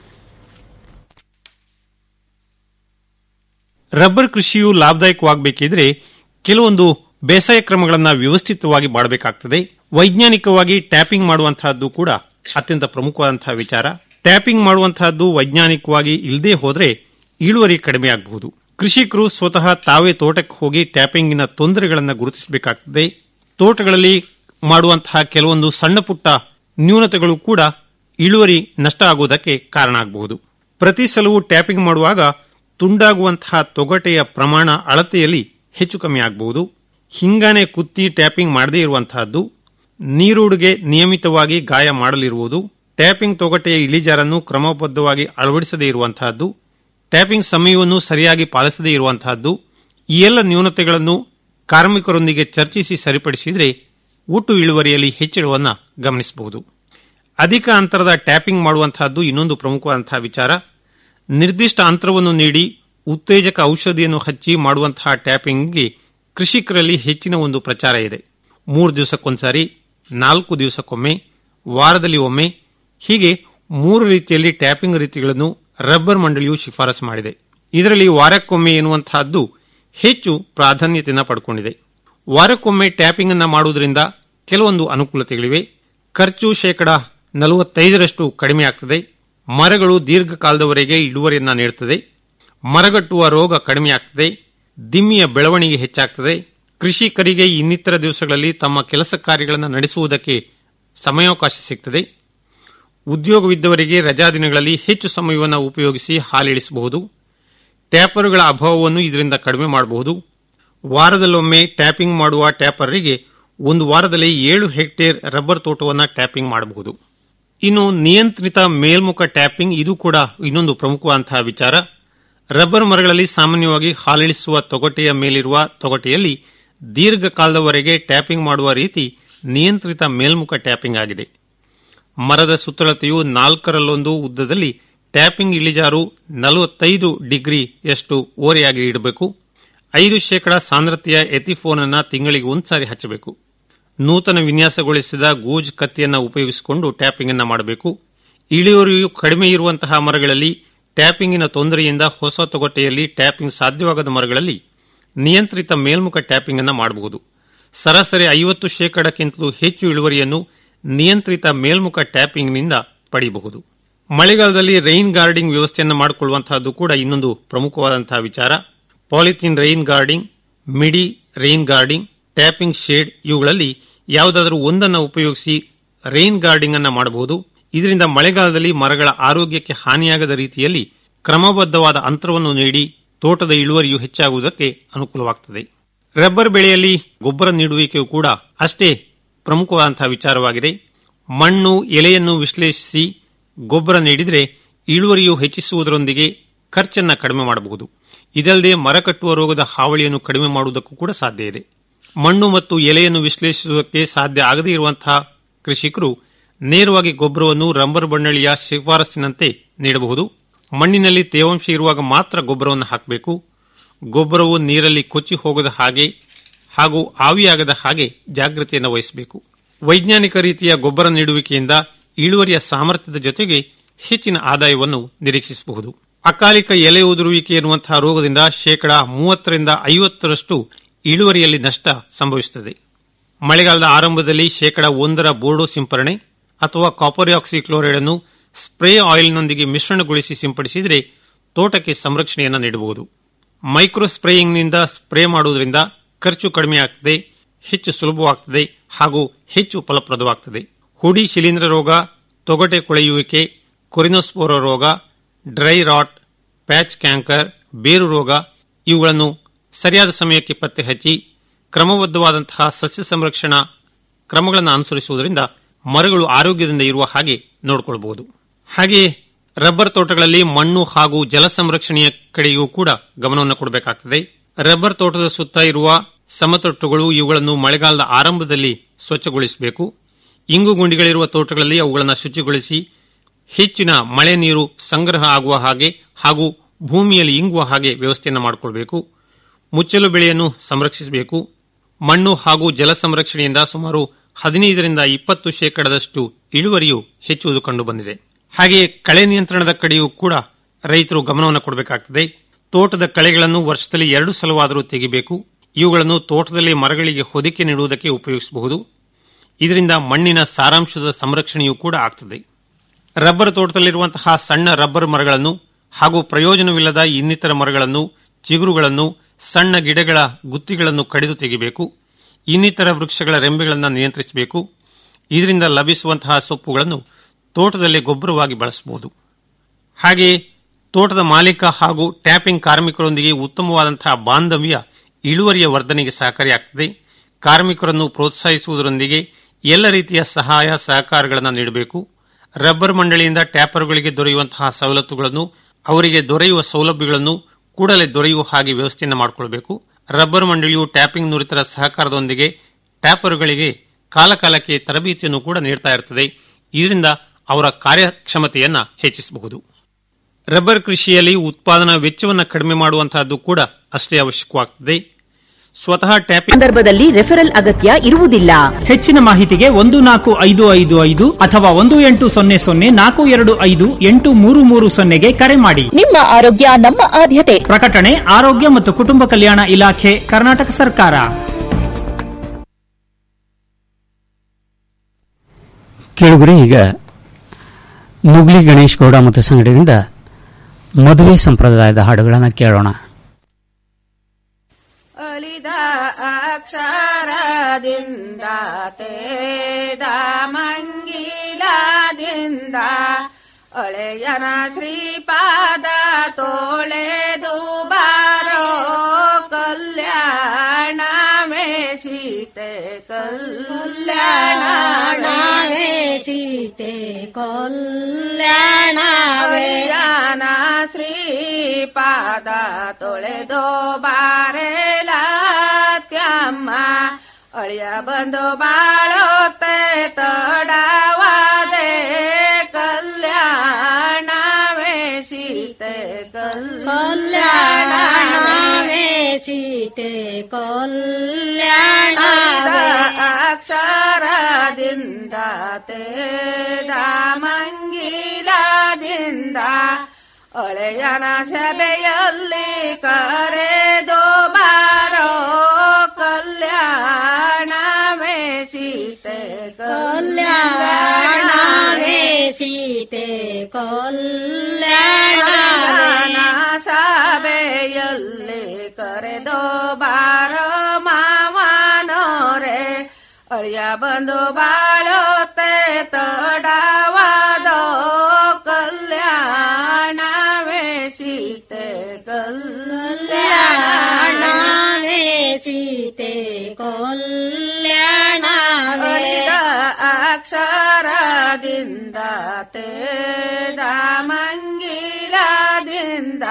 ರಬ್ಬರ್ ಕೃಷಿಯು ಲಾಭದಾಯಕವಾಗಬೇಕಿದ್ರೆ ಕೆಲವೊಂದು ಬೇಸಾಯ ಕ್ರಮಗಳನ್ನು ವ್ಯವಸ್ಥಿತವಾಗಿ ಮಾಡಬೇಕಾಗ್ತದೆ ವೈಜ್ಞಾನಿಕವಾಗಿ ಟ್ಯಾಪಿಂಗ್ ಮಾಡುವಂತಹದ್ದು ಕೂಡ ಅತ್ಯಂತ ಪ್ರಮುಖವಾದಂತಹ ವಿಚಾರ ಟ್ಯಾಪಿಂಗ್ ಮಾಡುವಂತಹದ್ದು ವೈಜ್ಞಾನಿಕವಾಗಿ ಇಲ್ಲದೆ ಹೋದ್ರೆ ಇಳುವರಿ ಕಡಿಮೆ ಆಗಬಹುದು ಕೃಷಿಕರು ಸ್ವತಃ ತಾವೇ ತೋಟಕ್ಕೆ ಹೋಗಿ ಟ್ಯಾಪಿಂಗಿನ ತೊಂದರೆಗಳನ್ನು ಗುರುತಿಸಬೇಕಾಗ್ತದೆ ತೋಟಗಳಲ್ಲಿ ಮಾಡುವಂತಹ ಕೆಲವೊಂದು ಸಣ್ಣ ಪುಟ್ಟ ನ್ಯೂನತೆಗಳು ಕೂಡ ಇಳುವರಿ ನಷ್ಟ ಆಗುವುದಕ್ಕೆ ಕಾರಣ ಆಗಬಹುದು ಪ್ರತಿ ಸಲವೂ ಟ್ಯಾಪಿಂಗ್ ಮಾಡುವಾಗ ತುಂಡಾಗುವಂತಹ ತೊಗಟೆಯ ಪ್ರಮಾಣ ಅಳತೆಯಲ್ಲಿ ಹೆಚ್ಚು ಕಮ್ಮಿ ಆಗಬಹುದು ಹಿಂಗಾನೆ ಕುತ್ತಿ ಟ್ಯಾಪಿಂಗ್ ಮಾಡದೇ ಇರುವಂತಹದ್ದು ನೀರುಡುಗೆ ನಿಯಮಿತವಾಗಿ ಗಾಯ ಮಾಡಲಿರುವುದು ಟ್ಯಾಪಿಂಗ್ ತೊಗಟೆಯ ಇಳಿಜಾರನ್ನು ಕ್ರಮಬದ್ಧವಾಗಿ ಅಳವಡಿಸದೇ ಇರುವಂತಹದ್ದು ಟ್ಯಾಪಿಂಗ್ ಸಮಯವನ್ನು ಸರಿಯಾಗಿ ಪಾಲಿಸದೇ ಇರುವಂತಹದ್ದು ಈ ಎಲ್ಲ ನ್ಯೂನತೆಗಳನ್ನು ಕಾರ್ಮಿಕರೊಂದಿಗೆ ಚರ್ಚಿಸಿ ಸರಿಪಡಿಸಿದರೆ ಒಟ್ಟು ಇಳುವರಿಯಲ್ಲಿ ಹೆಚ್ಚಳವನ್ನು ಗಮನಿಸಬಹುದು ಅಧಿಕ ಅಂತರದ ಟ್ಯಾಪಿಂಗ್ ಮಾಡುವಂತಹದ್ದು ಇನ್ನೊಂದು ಪ್ರಮುಖವಾದಂತಹ ವಿಚಾರ ನಿರ್ದಿಷ್ಟ ಅಂತರವನ್ನು ನೀಡಿ ಉತ್ತೇಜಕ ಔಷಧಿಯನ್ನು ಹಚ್ಚಿ ಮಾಡುವಂತಹ ಟ್ಯಾಪಿಂಗ್ಗೆ ಕೃಷಿಕರಲ್ಲಿ ಹೆಚ್ಚಿನ ಒಂದು ಪ್ರಚಾರ ಇದೆ ಮೂರು ದಿವಸಕ್ಕೊಂದ್ಸಾರಿ ನಾಲ್ಕು ದಿವಸಕ್ಕೊಮ್ಮೆ ವಾರದಲ್ಲಿ ಒಮ್ಮೆ ಹೀಗೆ ಮೂರು ರೀತಿಯಲ್ಲಿ ಟ್ಯಾಪಿಂಗ್ ರೀತಿಗಳನ್ನು ರಬ್ಬರ್ ಮಂಡಳಿಯು ಶಿಫಾರಸು ಮಾಡಿದೆ ಇದರಲ್ಲಿ ವಾರಕ್ಕೊಮ್ಮೆ ಎನ್ನುವಂತಹದ್ದು ಹೆಚ್ಚು ಪ್ರಾಧಾನ್ಯತೆಯನ್ನು ಪಡ್ಕೊಂಡಿದೆ ವಾರಕ್ಕೊಮ್ಮೆ ಟ್ಯಾಪಿಂಗ್ ಅನ್ನು ಮಾಡುವುದರಿಂದ ಕೆಲವೊಂದು ಅನುಕೂಲತೆಗಳಿವೆ ಖರ್ಚು ಶೇಕಡ ನಲವತ್ತೈದರಷ್ಟು ಕಡಿಮೆ ಆಗ್ತದೆ ಮರಗಳು ದೀರ್ಘಕಾಲದವರೆಗೆ ಇಳುವರಿಯನ್ನ ನೀಡುತ್ತದೆ ಮರಗಟ್ಟುವ ರೋಗ ಕಡಿಮೆಯಾಗ್ತದೆ ದಿಮ್ಮಿಯ ಬೆಳವಣಿಗೆ ಹೆಚ್ಚಾಗ್ತದೆ ಕೃಷಿಕರಿಗೆ ಇನ್ನಿತರ ದಿವಸಗಳಲ್ಲಿ ತಮ್ಮ ಕೆಲಸ ಕಾರ್ಯಗಳನ್ನು ನಡೆಸುವುದಕ್ಕೆ ಸಮಯಾವಕಾಶ ಸಿಗ್ತದೆ ಉದ್ಯೋಗವಿದ್ದವರಿಗೆ ರಜಾ ದಿನಗಳಲ್ಲಿ ಹೆಚ್ಚು ಸಮಯವನ್ನು ಉಪಯೋಗಿಸಿ ಹಾಲಿಳಿಸಬಹುದು ಟ್ಯಾಪರ್ಗಳ ಅಭಾವವನ್ನು ಇದರಿಂದ ಕಡಿಮೆ ಮಾಡಬಹುದು ವಾರದಲ್ಲೊಮ್ಮೆ ಟ್ಯಾಪಿಂಗ್ ಮಾಡುವ ಟ್ಯಾಪರ್ರಿಗೆ ಒಂದು ವಾರದಲ್ಲಿ ಏಳು ಹೆಕ್ಟೇರ್ ರಬ್ಬರ್ ತೋಟವನ್ನು ಟ್ಯಾಪಿಂಗ್ ಮಾಡಬಹುದು ಇನ್ನು ನಿಯಂತ್ರಿತ ಮೇಲ್ಮುಖ ಟ್ಯಾಪಿಂಗ್ ಇದು ಕೂಡ ಇನ್ನೊಂದು ಪ್ರಮುಖವಾದಂತಹ ವಿಚಾರ ರಬ್ಬರ್ ಮರಗಳಲ್ಲಿ ಸಾಮಾನ್ಯವಾಗಿ ಹಾಲಿಳಿಸುವ ತೊಗಟೆಯ ಮೇಲಿರುವ ತೊಗಟೆಯಲ್ಲಿ ದೀರ್ಘಕಾಲದವರೆಗೆ ಟ್ಯಾಪಿಂಗ್ ಮಾಡುವ ರೀತಿ ನಿಯಂತ್ರಿತ ಮೇಲ್ಮುಖ ಟ್ಯಾಪಿಂಗ್ ಆಗಿದೆ ಮರದ ಸುತ್ತಳತೆಯು ನಾಲ್ಕರಲ್ಲೊಂದು ಉದ್ದದಲ್ಲಿ ಟ್ಯಾಪಿಂಗ್ ಇಳಿಜಾರು ನಲವತ್ತೈದು ಡಿಗ್ರಿಯಷ್ಟು ಓರೆಯಾಗಿ ಇಡಬೇಕು ಐದು ಶೇಕಡ ಸಾಂದ್ರತೆಯ ಎಥಿಫೋನ್ ಅನ್ನು ತಿಂಗಳಿಗೆ ಒಂದ್ಸಾರಿ ಹಚ್ಚಬೇಕು ನೂತನ ವಿನ್ಯಾಸಗೊಳಿಸಿದ ಗೂಜ್ ಕತ್ತಿಯನ್ನು ಉಪಯೋಗಿಸಿಕೊಂಡು ಟ್ಯಾಪಿಂಗ್ ಅನ್ನು ಮಾಡಬೇಕು ಇಳುವರಿಯು ಕಡಿಮೆ ಇರುವಂತಹ ಮರಗಳಲ್ಲಿ ಟ್ಯಾಪಿಂಗಿನ ತೊಂದರೆಯಿಂದ ಹೊಸ ತೊಗಟೆಯಲ್ಲಿ ಟ್ಯಾಪಿಂಗ್ ಸಾಧ್ಯವಾಗದ ಮರಗಳಲ್ಲಿ ನಿಯಂತ್ರಿತ ಮೇಲ್ಮುಖ ಟ್ಯಾಪಿಂಗ್ ಅನ್ನು ಮಾಡಬಹುದು ಸರಾಸರಿ ಐವತ್ತು ಶೇಕಡಕ್ಕಿಂತಲೂ ಹೆಚ್ಚು ಇಳುವರಿಯನ್ನು ನಿಯಂತ್ರಿತ ಮೇಲ್ಮುಖ ಟ್ಯಾಪಿಂಗ್ನಿಂದ ಪಡೆಯಬಹುದು ಮಳೆಗಾಲದಲ್ಲಿ ರೈನ್ ಗಾರ್ಡಿಂಗ್ ವ್ಯವಸ್ಥೆಯನ್ನು ಮಾಡಿಕೊಳ್ಳುವಂತಹದ್ದು ಕೂಡ ಇನ್ನೊಂದು ಪ್ರಮುಖವಾದಂತಹ ವಿಚಾರ ಪಾಲಿಥಿನ್ ರೈನ್ ಗಾರ್ಡಿಂಗ್ ಮಿಡಿ ರೈನ್ ಗಾರ್ಡಿಂಗ್ ಟ್ಯಾಪಿಂಗ್ ಶೇಡ್ ಇವುಗಳಲ್ಲಿ ಯಾವುದಾದರೂ ಒಂದನ್ನು ಉಪಯೋಗಿಸಿ ರೈನ್ ಗಾರ್ಡಿಂಗ್ ಅನ್ನು ಮಾಡಬಹುದು ಇದರಿಂದ ಮಳೆಗಾಲದಲ್ಲಿ ಮರಗಳ ಆರೋಗ್ಯಕ್ಕೆ ಹಾನಿಯಾಗದ ರೀತಿಯಲ್ಲಿ ಕ್ರಮಬದ್ಧವಾದ ಅಂತರವನ್ನು ನೀಡಿ ತೋಟದ ಇಳುವರಿಯು ಹೆಚ್ಚಾಗುವುದಕ್ಕೆ ಅನುಕೂಲವಾಗುತ್ತದೆ ರಬ್ಬರ್ ಬೆಳೆಯಲ್ಲಿ ಗೊಬ್ಬರ ನೀಡುವಿಕೆಯು ಕೂಡ ಅಷ್ಟೇ ಪ್ರಮುಖವಾದಂತಹ ವಿಚಾರವಾಗಿದೆ ಮಣ್ಣು ಎಲೆಯನ್ನು ವಿಶ್ಲೇಷಿಸಿ ಗೊಬ್ಬರ ನೀಡಿದರೆ ಇಳುವರಿಯು ಹೆಚ್ಚಿಸುವುದರೊಂದಿಗೆ ಖರ್ಚನ್ನು ಕಡಿಮೆ ಮಾಡಬಹುದು ಇದಲ್ಲದೆ ಮರ ಕಟ್ಟುವ ರೋಗದ ಹಾವಳಿಯನ್ನು ಕಡಿಮೆ ಮಾಡುವುದಕ್ಕೂ ಕೂಡ ಸಾಧ್ಯ ಇದೆ ಮಣ್ಣು ಮತ್ತು ಎಲೆಯನ್ನು ವಿಶ್ಲೇಷಿಸುವುದಕ್ಕೆ ಸಾಧ್ಯ ಆಗದೇ ಇರುವಂತಹ ಕೃಷಿಕರು ನೇರವಾಗಿ ಗೊಬ್ಬರವನ್ನು ರಬ್ಬರ್ ಬಣ್ಣಳಿಯ ಶಿಫಾರಸ್ಸಿನಂತೆ ನೀಡಬಹುದು ಮಣ್ಣಿನಲ್ಲಿ ತೇವಾಂಶ ಇರುವಾಗ ಮಾತ್ರ ಗೊಬ್ಬರವನ್ನು ಹಾಕಬೇಕು ಗೊಬ್ಬರವು ನೀರಲ್ಲಿ ಕೊಚ್ಚಿ ಹೋಗದ ಹಾಗೆ ಹಾಗೂ ಆವಿಯಾಗದ ಹಾಗೆ ಜಾಗೃತಿಯನ್ನು ವಹಿಸಬೇಕು ವೈಜ್ಞಾನಿಕ ರೀತಿಯ ಗೊಬ್ಬರ ನೀಡುವಿಕೆಯಿಂದ ಇಳುವರಿಯ ಸಾಮರ್ಥ್ಯದ ಜೊತೆಗೆ ಹೆಚ್ಚಿನ ಆದಾಯವನ್ನು ನಿರೀಕ್ಷಿಸಬಹುದು ಅಕಾಲಿಕ ಎಲೆ ಉದುರುವಿಕೆ ಎನ್ನುವಂತಹ ರೋಗದಿಂದ ಶೇಕಡಾ ಮೂವತ್ತರಿಂದ ಐವತ್ತರಷ್ಟು ಇಳುವರಿಯಲ್ಲಿ ನಷ್ಟ ಸಂಭವಿಸುತ್ತದೆ ಮಳೆಗಾಲದ ಆರಂಭದಲ್ಲಿ ಶೇಕಡಾ ಒಂದರ ಬೋರ್ಡೋ ಸಿಂಪರಣೆ ಅಥವಾ ಕಾಪರಿಯಾಕ್ಸಿ ಕ್ಲೋರೈಡ್ ಅನ್ನು ಸ್ಪ್ರೇ ಆಯಿಲ್ನೊಂದಿಗೆ ಮಿಶ್ರಣಗೊಳಿಸಿ ಸಿಂಪಡಿಸಿದರೆ ತೋಟಕ್ಕೆ ಸಂರಕ್ಷಣೆಯನ್ನು ನೀಡಬಹುದು ಮೈಕ್ರೋ ಸ್ಪ್ರೇಯಿಂಗ್ನಿಂದ ಸ್ಪ್ರೇ ಮಾಡುವುದರಿಂದ ಖರ್ಚು ಕಡಿಮೆಯಾಗುತ್ತದೆ ಹೆಚ್ಚು ಸುಲಭವಾಗುತ್ತದೆ ಹಾಗೂ ಹೆಚ್ಚು ಫಲಪ್ರದವಾಗುತ್ತದೆ ಹುಡಿ ಶಿಲೀಂಧ್ರ ರೋಗ ತೊಗಟೆ ಕೊಳೆಯುವಿಕೆ ಕೊರಿನೋಸ್ಪೋರೋ ರೋಗ ಡ್ರೈ ರಾಟ್ ಪ್ಯಾಚ್ ಕ್ಯಾಂಕರ್ ಬೇರು ರೋಗ ಇವುಗಳನ್ನು ಸರಿಯಾದ ಸಮಯಕ್ಕೆ ಪತ್ತೆ ಹಚ್ಚಿ ಕ್ರಮಬದ್ಧವಾದಂತಹ ಸಸ್ಯ ಸಂರಕ್ಷಣಾ ಕ್ರಮಗಳನ್ನು ಅನುಸರಿಸುವುದರಿಂದ ಮರಗಳು ಆರೋಗ್ಯದಿಂದ ಇರುವ ಹಾಗೆ ನೋಡಿಕೊಳ್ಳಬಹುದು ಹಾಗೆಯೇ ರಬ್ಬರ್ ತೋಟಗಳಲ್ಲಿ ಮಣ್ಣು ಹಾಗೂ ಜಲ ಸಂರಕ್ಷಣೆಯ ಕಡೆಯೂ ಕೂಡ ಗಮನವನ್ನು ಕೊಡಬೇಕಾಗುತ್ತದೆ ರಬ್ಬರ್ ತೋಟದ ಸುತ್ತ ಇರುವ ಸಮತಟ್ಟುಗಳು ಇವುಗಳನ್ನು ಮಳೆಗಾಲದ ಆರಂಭದಲ್ಲಿ ಸ್ವಚ್ಛಗೊಳಿಸಬೇಕು ಇಂಗು ಗುಂಡಿಗಳಿರುವ ತೋಟಗಳಲ್ಲಿ ಅವುಗಳನ್ನು ಶುಚಿಗೊಳಿಸಿ ಹೆಚ್ಚಿನ ಮಳೆ ನೀರು ಸಂಗ್ರಹ ಆಗುವ ಹಾಗೆ ಹಾಗೂ ಭೂಮಿಯಲ್ಲಿ ಇಂಗುವ ಹಾಗೆ ವ್ಯವಸ್ಥೆಯನ್ನು ಮಾಡಿಕೊಳ್ಬೇಕು ಮುಚ್ಚಲು ಬೆಳೆಯನ್ನು ಸಂರಕ್ಷಿಸಬೇಕು ಮಣ್ಣು ಹಾಗೂ ಜಲ ಸಂರಕ್ಷಣೆಯಿಂದ ಸುಮಾರು ಹದಿನೈದರಿಂದ ಇಪ್ಪತ್ತು ಶೇಕಡದಷ್ಟು ಇಳುವರಿಯು ಹೆಚ್ಚುವುದು ಕಂಡುಬಂದಿದೆ ಹಾಗೆಯೇ ಕಳೆ ನಿಯಂತ್ರಣದ ಕಡೆಯೂ ಕೂಡ ರೈತರು ಗಮನವನ್ನು ಕೊಡಬೇಕಾಗುತ್ತದೆ ತೋಟದ ಕಳೆಗಳನ್ನು ವರ್ಷದಲ್ಲಿ ಎರಡು ಸಲವಾದರೂ ತೆಗಿಬೇಕು ಇವುಗಳನ್ನು ತೋಟದಲ್ಲಿ ಮರಗಳಿಗೆ ಹೊದಿಕೆ ನೀಡುವುದಕ್ಕೆ ಉಪಯೋಗಿಸಬಹುದು ಇದರಿಂದ ಮಣ್ಣಿನ ಸಾರಾಂಶದ ಸಂರಕ್ಷಣೆಯೂ ಕೂಡ ಆಗ್ತದೆ ರಬ್ಬರ್ ತೋಟದಲ್ಲಿರುವಂತಹ ಸಣ್ಣ ರಬ್ಬರ್ ಮರಗಳನ್ನು ಹಾಗೂ ಪ್ರಯೋಜನವಿಲ್ಲದ ಇನ್ನಿತರ ಮರಗಳನ್ನು ಚಿಗುರುಗಳನ್ನು ಸಣ್ಣ ಗಿಡಗಳ ಗುತ್ತಿಗಳನ್ನು ಕಡಿದು ತೆಗೆಯಬೇಕು ಇನ್ನಿತರ ವೃಕ್ಷಗಳ ರೆಂಬೆಗಳನ್ನು ನಿಯಂತ್ರಿಸಬೇಕು ಇದರಿಂದ ಲಭಿಸುವಂತಹ ಸೊಪ್ಪುಗಳನ್ನು ತೋಟದಲ್ಲಿ ಗೊಬ್ಬರವಾಗಿ ಬಳಸಬಹುದು ಹಾಗೆಯೇ ತೋಟದ ಮಾಲೀಕ ಹಾಗೂ ಟ್ಯಾಪಿಂಗ್ ಕಾರ್ಮಿಕರೊಂದಿಗೆ ಉತ್ತಮವಾದಂತಹ ಬಾಂಧವ್ಯ ಇಳುವರಿಯ ವರ್ಧನೆಗೆ ಸಹಕಾರಿಯಾಗುತ್ತದೆ ಕಾರ್ಮಿಕರನ್ನು ಪ್ರೋತ್ಸಾಹಿಸುವುದರೊಂದಿಗೆ ಎಲ್ಲ ರೀತಿಯ ಸಹಾಯ ಸಹಕಾರಗಳನ್ನು ನೀಡಬೇಕು ರಬ್ಬರ್ ಮಂಡಳಿಯಿಂದ ಟ್ಯಾಪರ್ಗಳಿಗೆ ದೊರೆಯುವಂತಹ ಸವಲತ್ತುಗಳನ್ನು ಅವರಿಗೆ ದೊರೆಯುವ ಸೌಲಭ್ಯಗಳನ್ನು ಕೂಡಲೇ ದೊರೆಯುವ ಹಾಗೆ ವ್ಯವಸ್ಥೆಯನ್ನು ಮಾಡಿಕೊಳ್ಳಬೇಕು ರಬ್ಬರ್ ಮಂಡಳಿಯು ಟ್ಯಾಪಿಂಗ್ ನುರಿತರ ಸಹಕಾರದೊಂದಿಗೆ ಟ್ಯಾಪರ್ಗಳಿಗೆ ಕಾಲಕಾಲಕ್ಕೆ ತರಬೇತಿಯನ್ನು ಕೂಡ ನೀಡ್ತಾ ಇರುತ್ತದೆ ಇದರಿಂದ ಅವರ ಕಾರ್ಯಕ್ಷಮತೆಯನ್ನ ಹೆಚ್ಚಿಸಬಹುದು ರಬ್ಬರ್ ಕೃಷಿಯಲ್ಲಿ ಉತ್ಪಾದನಾ ವೆಚ್ಚವನ್ನು ಕಡಿಮೆ ಮಾಡುವಂತಹದ್ದು ಕೂಡ ಅಷ್ಟೇ ಅವಶ್ಯಕವಾಗುತ್ತದೆ ಸ್ವತಃ ಟ್ಯಾಪಿಂಗ್ ಸಂದರ್ಭದಲ್ಲಿ ರೆಫರಲ್ ಅಗತ್ಯ ಇರುವುದಿಲ್ಲ ಹೆಚ್ಚಿನ ಮಾಹಿತಿಗೆ ಒಂದು ನಾಲ್ಕು ಐದು ಐದು ಐದು ಅಥವಾ ಒಂದು ಎಂಟು ಸೊನ್ನೆ ಸೊನ್ನೆ ನಾಲ್ಕು ಎರಡು ಐದು ಎಂಟು ಮೂರು ಮೂರು ಸೊನ್ನೆಗೆ ಕರೆ ಮಾಡಿ ನಿಮ್ಮ ಆರೋಗ್ಯ ನಮ್ಮ ಆದ್ಯತೆ ಪ್ರಕಟಣೆ ಆರೋಗ್ಯ ಮತ್ತು ಕುಟುಂಬ ಕಲ್ಯಾಣ ಇಲಾಖೆ ಕರ್ನಾಟಕ ಸರ್ಕಾರ ಕೇಳುಗರೆ ಈಗ ಮುಗ್ಲಿ ಗಣೇಶ್ ಗೌಡ ಮತ್ತು ಸಂಗಡದಿಂದ ಮದುವೆ ಸಂಪ್ರದಾಯದ ಹಾಡುಗಳನ್ನು ಕೇಳೋಣ ಅಲಿದ ಅಕ್ಷರದಿಂದ ತೇದ ಮಂಗಿಲದಿಂದ ಅಳೆಯನ ಶ್ರೀಪಾದ ತೋಳೆದು ಬಾರೋ ಕಲ್ಯಾಣ ಸೀತೆ ಕಲ್ಯಾಣ ಸೀತೆ ಕಲ್ಯಾಣವೇ ಯಾನ ಶ್ರೀಪಾದ ತೊಳೆದೋ ಬಾರೆಲ ತ್ಯಮ್ಮ ಅಳಿಯ ಬಂದು ಬಾಳೋತೆ ತಡವಾದೆ ಕಲ್ಯಾಣವೇ ಸೀತೆ ಕಲ್ಯಾಣವೇ ಸೀತೆ ಕಲ್ಯಾಣವೇ ಅಕ್ಷರದಿಂದ ತೇದ ಮಂಗಿಲದಿಂದ ಅಳೆಯನ ಸಭೆಯಲ್ಲಿ ಕರೆದು ಬಾರೋ ಕಲ್ಯಾಣವೇ ಸೀತೆ ಕಲ್ಯಾಣವೇ ಸೀತೆ ಕಲ್ಯಾಣವೇ ಸಭೆಯಲ್ಲಿ ಕರೆದು ಬಾರೋ ಮಾವನೋರೆ ಅಳಿಯ ಬಂದು ಬಾಳೋತೆ ತಡವಾದ ಸೀತೆ ಕಲ್ಯಾಣವೇ ಅಳಿದ ಅಕ್ಷರದಿಂದ ತೇದ ಮಂಗಿಲದಿಂದ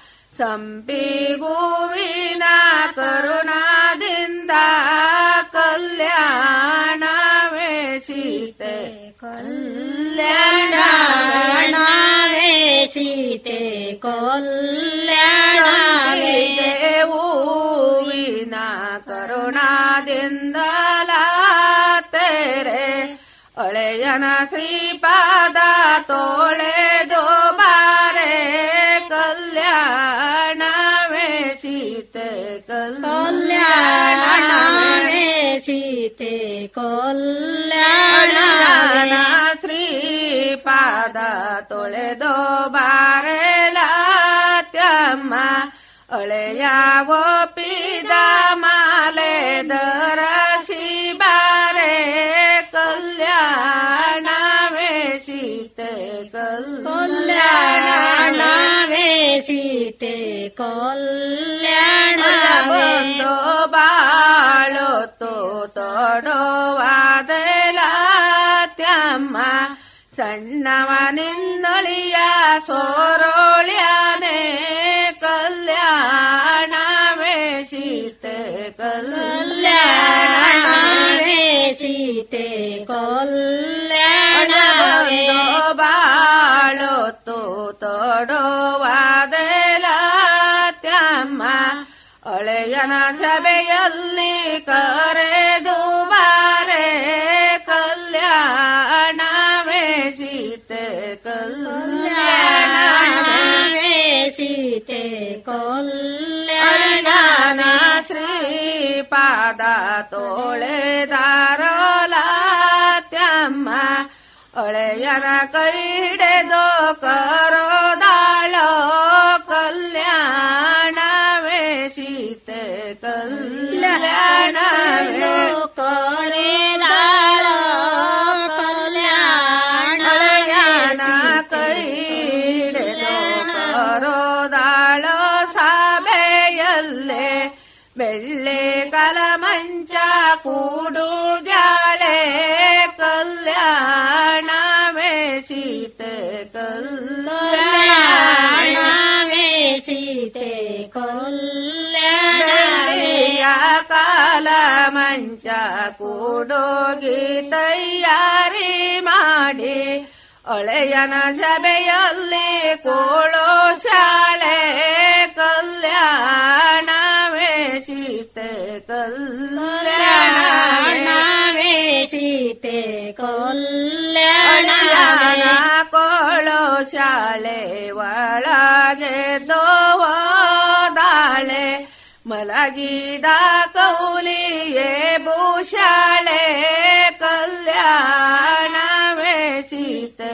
ಸಂಪಿಗೂವಿನ ಕರುಣಾದಿಂದ ಕಲ್ಯಾಣವೇ ಸೀತೆ ಕಲ್ಯಾಣವೇ ಸೀತೆ ಕಲ್ಯಾಣವೇ ಕಲ್ಯಾಣವೇ ಹೂವಿನ ಕರುಣಾದಿಂದಲ ತೇರೆ ಒಳೆಯನ ಶ್ರೀಪಾದ ತೋಳೆದು ಬಾರೆ ಕಲ್ಯಾಣವೇ ಸೀತೆ ಕಲ್ಯಾಣವೇ ಸೀತೆ ಕಲ್ಯಾಣವೇ ಕಲ್ಯಾಣ ಶ್ರೀಪಾದ ತೊಳೆದು ಬಾರೆಲಾತ್ಯಮ್ಮ ಅಳೆಯ ಗೋಪಿದ ಮಾಲೆ ದರಸಿ ಬಾರೆ ಕಲ್ಯಾಣವೇ ಸೀತೆ ಕಲ್ಯಾಣವೇ ಸೀತೆ ಕಲ್ಯಾಣವೇ ಬಂದು ಬಾಳುತ್ತು ತೊಡುವಾದೆಲಾತ್ಯಮ್ಮ ಸಣ್ಣವನಿಂದಳಿಯ ಸೋರೋಳ್ಯಾನೆ ಕಲ್ಯಾಣವೇ ಸೀತೆ ಕಲ್ಯಾಣ ಕಲ್ಯಾಣವೇ ಸೀತೆ ಕಲ್ಯಾಣವೇ ಬಾಳುತ್ತು ತೊಡುವಾದೆಲಾತ್ಯಮ್ಮ ಅಳೆಯನ ಸಭೆಯಲ್ಲಿ ಕರೆದು ಬಾರೆ ಕಲ್ಯಾಣವೇ ಸೀತೆ ಕಲ್ಯಾಣವೇ ಕಲ್ಯಾಣವೇ ಸೀತೆ ಅಳಿಯಾನ ಕಲ್ಯಾಣವೇ ಶ್ರೀಪಾದ ತೋಳೆದಾರೋಲಾತ್ಯಮ್ಮ ಅಳೆಯನ ಕೈಡೆದು ಕರೋದಾಳೋ ಕಲ್ಯಾಣವೇ ಸೀತೆ ಕಲ್ಯಾಣವೇ ಕರೆದಾಳ ಕಲ್ಯಾಣ ಅಳೆಯನ ಕೈಡೆದು ಕರೋದಾಳೋ ಸಭೆಯಲ್ಲೇ ಬೆಳ್ಳೆ ಕಲಮಂಚ ಕೂಡುಗ್ಯಾಳೆ ಕಲ್ಯಾಣವೇ ಸೀತೆ ಕಲ್ಯಾಣ ಕಲ್ಯಾಣವೇ ಸೀತೆ ಕಲ್ಯಾಣವೇ ಬೆಳ್ಳಿಯ ಕಾಲ ಮಂಚ ಕೂಡೋಗಿ ತಯಾರಿ ಮಾಡಿ ಒಳೆಯನ ಸಭೆಯಲ್ಲಿ ಕೋಳೋ ಶಾಲೆ ಕಲ್ಯಾಣವೇ ಸೀತೆ ಕಲ್ಯಾಣವೇ ಕಲ್ಯಾಣವೇ ಸೀತೆ ಅಳಿಯನ ಕಲ್ಯಾಣವೇ ಕೋಳೋ ಶಾಲೆ ಒಳಗೆ ದೋದಾಳೆ ಮಲಗಿದ ಕೌಲಿಯೇ ಭೂಷಾಳೆ ಕಲ್ಯಾಣವೇ ಸೀತೆ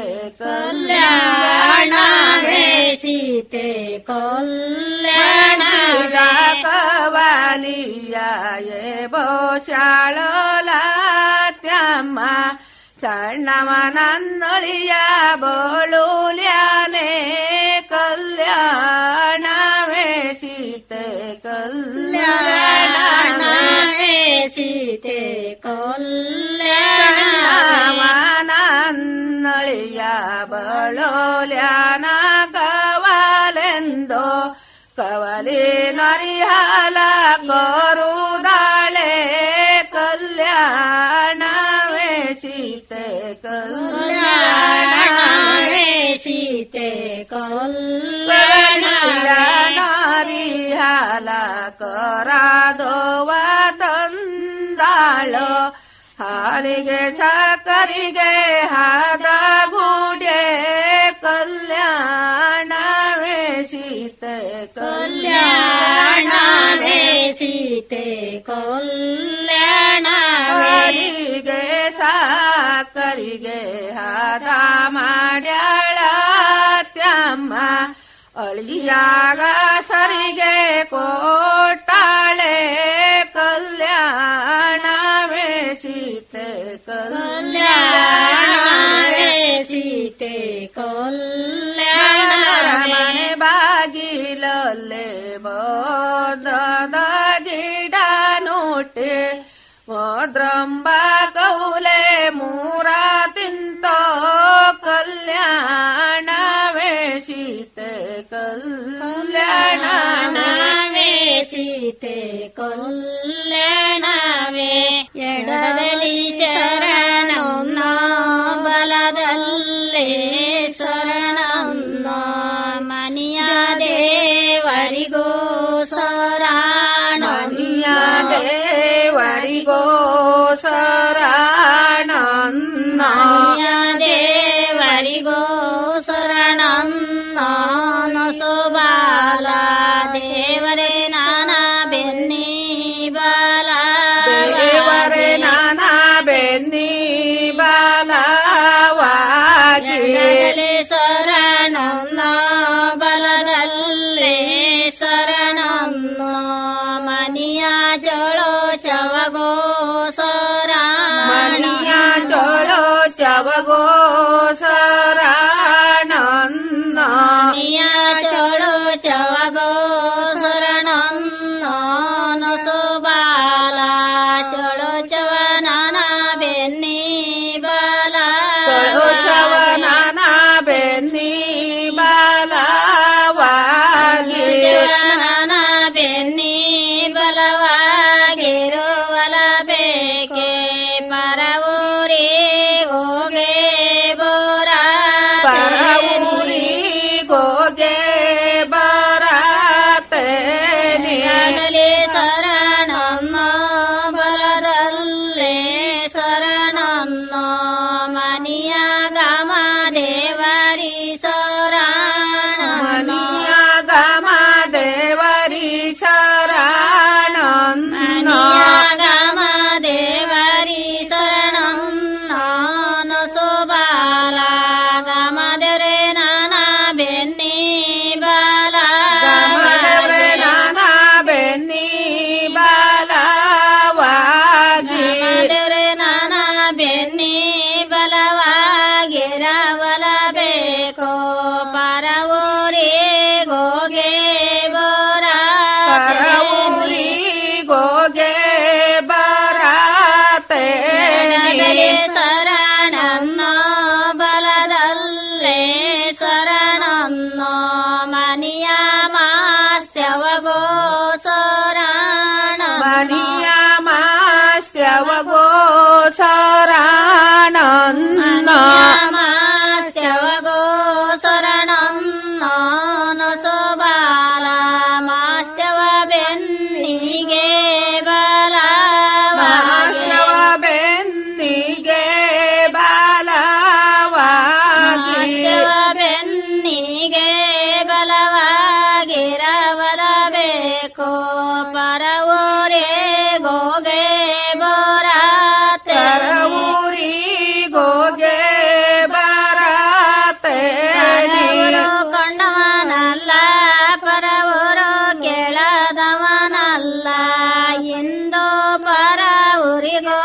ಕಲ್ಯಾಣವೇ ಸೀತೆ ಮಲಗಿದ ಕಲ್ಯಾಣವೇ ಕವಾಲಿಯ ಭೂಷಾಳೋಲಾತ್ಯಮ್ಮ ಸಣ್ಣವನನ್ನೊಳಿಯ ಬೋಳುಲ್ಯಾನೆ ಕಲ್ಯಾಣವೇ ಸೀತೆ ಕಲ್ಯಾಣ ಕಲ್ಯಾಣವೇ ಸೀತೆ ಕಲ್ಯಾಣವೇ ನನ್ನಳಿಯ ಬಳುಲ್ಯಾನ ಕವಲೆಂದು ಕವಲಿ ನರಿಹಾಲ ಕೋರುದಾಳೆ ಕಲ್ಯಾಣವೇ ಸೀತೆ ಕಲ್ಯಾಣ ಕಲ್ಯಾಣವೇ ಸೀತೆ ಕಲ್ಯಾಣವೇ ನಾರಿಹಾಲ ಕರಾದೋವ ತಂದಾಳೋ ಹಾಲಿಗೆ ಸಕ್ಕರಿಗೆ ಹಾದ ಗೂಡೆ ಕಲ್ಯಾಣವೇ ಸೀತೆ ಕಲ್ಯಾಣವೇ ಸೀತೆ ಕಲ್ಯಾಣವೇ ಹಾಲಿಗೆ ಸಾಕರಿಗೆ ಹಾದ ಮಾಡ್ಯಾಳ ತ್ಯಮ್ಮ ಅಳಿಯಾಗ ಸರಿಗೆ ಕೋಟಾಳೆ ಕಲ್ಯಾಣವೇ ಸೀತೆ ಕಲ್ಯಾಣವೇ ಸೀತೆ ಕಲ್ಯಾಣವೇ ಬಾಗಿಲಲ್ಲೇ ಬೋದ್ರದ ಗಿಡ ನೋಡಿ ಕೊಟ್ಟೆ ಹೋದ್ರಂಬ ಕೌಲೆ ಮೂರ ತಿಂತೋ ಕಲ್ಯಾಣವೇ ಸೀತೆ ಕಲ್ಯಾಣ ನಾವೇ ಸೀತೆ ಕಲ್ಯಾಣವೇ ಎಡದಲ್ಲಿ ಶರಣನ್ನ ಬಲದಲ್ಲೇ ಶರಣನ್ನ ಮನಿಯ ದೇವರಿಗೋ ಶರಣ ಮನಿಯ ದೇವರಿಗೋ ಶರಣನ್ನ ಮನಿಯ ದೇವರಿಗೋ ಶರಣನ್ನ ಸೋಬಾಲ ದೇವರೇ ನಾನಾ ಬೆನ್ನಿ ಬಾಲ ದೇವರೇ ನಾನಾ ಬೆನ್ನಿ ಬಾಲವಾಗಿ ಎಡಗಲೆ ಶರಣನ್ನ ಬಲದಲ್ಲೇ ಶರಣನ್ನ ಮನಿಯ ಜೋಳೋ ಚವಗೋ ಶರಣ ಮಣಿಯ ಜೋಳೋ ಚವಗೋ ಶರಣನ್ನ ಮನಿಯ ಚೋಳೋ ಚವಗೋ ಶರಣನ್ನ ನೊಸೋಬಾಲ ಚೋಳೋ ಚವ ನಾನಾ ಬೆನ್ನಿ ಬಾಲ ಕಳೋ ಶವನನ ಬೆನ್ನಿ ಬಾಲವಾಗಿ ಜವನನ ಬೆನ್ನಿ ಬಲವಾಗಿರುವಲ ಬೇಕೆ ಪರವೂರಿ ಹೋಗೆ ಬೋರ ಪರವೂರಿ ಗೋಗೆ ಬರತೇನೆ ಆಗಲಿ ಶರಣನ್ನ ಬಲದಲ್ಲೇ ಶರಣನ್ನ ಮನಿಯ ಗಮ ದೇವರಿ ಶರಣ ಮನಿಯ ಗಮ ದೇವರಿ ಶರಣನ್ನ ಗಮ ದೇವರಿ ಶರಣನ್ನ ಸೋಬಾಲ ಗಮ ದೇವರೇ ನಾನ ಬೆನ್ನಿ ಬಾಲ ಗಮನವೇ ನಾನ ಬೆನ್ನಿ ಬಾಲವಾಗಿ ದೇವರೇ ನಾನ ಬೆನ್ನಿ ಬಲವಾಗಿರವಲ ಬೇಕೋ ಪರವೂರಿ ಗೋಗೆ ಬೋರ ಪರವೂರಿ ಗೋಗೆ ಬರತೇನೆ ಶರಣನ್ನ ಬಲದಲ್ಲೇ ಶರಣನ್ನ ಮನಿಯ ಮಾಸ್ಯವಗೋ ಶರಣ ಮಣಿಯ ಮಾಸ್ಯವಗೋ ಶರಣನ್ನ ಮಾಸ್ಯವಗೋ ಶರಣನ್ನ ನೊಸೋಬಾಲ ಮಾಸ್ಯವ ಬೆನ್ನಿಗೆ ಬಲ ಮಾಸ್ಯವ ಬೆನ್ನಿಗೆ ಬಾಲವಾಗಿ ಮಾಸ್ಯವ ಬೆನ್ನಿಗೆ ಬಲವಾಗಿರಬಲಬೇಕು ಪರವೂರೇ ಗೋಗೆ ಬೋರ ಪರವೂರಿ ಗೋಗೆ ಬರತೇನೆ ಕಂಡವನಲ್ಲ ಪರವರು ಕೇಳದವನಲ್ಲ ಇಂದು ಪರವರಿಗೋ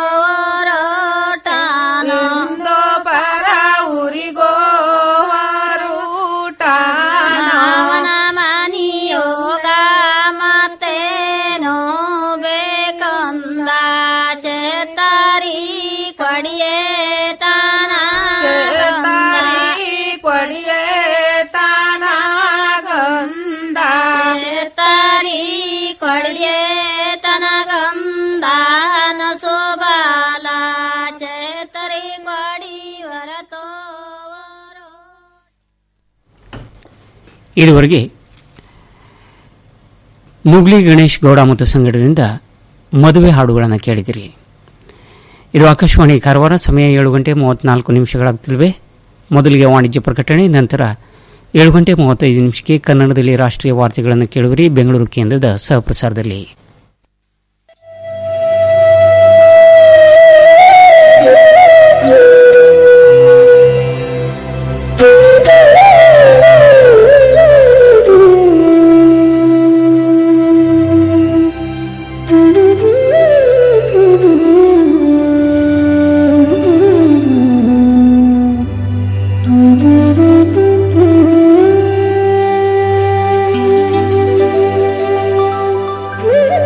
ರೋಟಾನ ಇಂದು ಪರ ಊರಿಗೋ ಹೊರೂಟಾನ ಅವನ ಮನಿಯೋಗ ಮತ್ತೇನೋ ಬೇಕಂದ ಚೇತಾರಿ ಕೊಡಿಯೇ ತಾನ ತಾರಿ ಕೊಡಿಯೇ ತಾನ ಗಂಧ ಚೇತಾರಿ ಕೊಡಿಯೇ ತನಗಂದ ನಸೋಬಾಲ ಚೇತರಿ ಕೊಡಿ ವರತೋ ಇದುವರೆಗೆ ನುಗ್ಲಿ ಗಣೇಶ್ ಗೌಡ ಮತ್ತು ಸಂಘಟನೆಯಿಂದ ಮದುವೆ ಹಾಡುಗಳನ್ನು ಕೇಳಿದಿರಿ ಇದು ಆಕಾಶವಾಣಿ ಕಾರವಾರ ಸಮಯ ಏಳು ಗಂಟೆ ಮೂವತ್ತ್ನಾಲ್ಕು ನಿಮಿಷಗಳಾಗುತ್ತಲಿವೆ ಮೊದಲಿಗೆ ವಾಣಿಜ್ಯ ಪ್ರಕಟಣೆ ನಂತರ ಏಳು ಗಂಟೆ ಮೂವತ್ತೈದು ನಿಮಿಷಕ್ಕೆ ಕನ್ನಡದಲ್ಲಿ ರಾಷ್ಟ್ರೀಯ ವಾರ್ತೆಗಳನ್ನು ಕೇಳುವಿರಿ ಬೆಂಗಳೂರು ಕೇಂದ್ರದ ಸಹಪ್ರಸಾರದಲ್ಲಿ Thank you.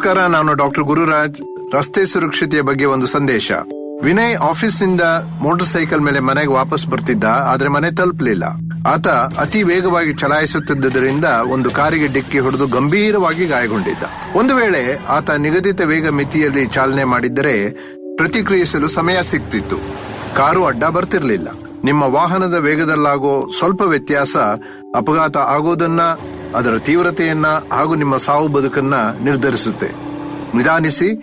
ನಮಸ್ಕಾರ ನಾನು ಡಾಕ್ಟರ್ ಗುರುರಾಜ್ ರಸ್ತೆ ಸುರಕ್ಷತೆಯ ಬಗ್ಗೆ ಒಂದು ಸಂದೇಶ ವಿನಯ್ ಆಫೀಸ್ನಿಂದ ಮೋಟಾರ್ ಸೈಕಲ್ ಮೇಲೆ ಮನೆಗೆ ವಾಪಸ್ ಬರ್ತಿದ್ದ ಆದ್ರೆ ಮನೆ ತಲುಪಲಿಲ್ಲ ಆತ ಅತಿ ವೇಗವಾಗಿ ಚಲಾಯಿಸುತ್ತಿದ್ದರಿಂದ ಒಂದು ಕಾರಿಗೆ ಡಿಕ್ಕಿ ಹೊಡೆದು ಗಂಭೀರವಾಗಿ ಗಾಯಗೊಂಡಿದ್ದ ಒಂದು ವೇಳೆ ಆತ ನಿಗದಿತ ವೇಗ ಮಿತಿಯಲ್ಲಿ ಚಾಲನೆ ಮಾಡಿದ್ದರೆ ಪ್ರತಿಕ್ರಿಯಿಸಲು ಸಮಯ ಸಿಗ್ತಿತ್ತು ಕಾರು ಅಡ್ಡ ಬರ್ತಿರ್ಲಿಲ್ಲ ನಿಮ್ಮ ವಾಹನದ ವೇಗದಲ್ಲಾಗೋ ಸ್ವಲ್ಪ ವ್ಯತ್ಯಾಸ ಅಪಘಾತ ಆಗೋದನ್ನ ಅದರ ತೀವ್ರತೆಯನ್ನ ಹಾಗೂ ನಿಮ್ಮ ಸಾವು ಬದುಕನ್ನ ನಿರ್ಧರಿಸುತ್ತೆ ನಿಧಾನಿಸಿ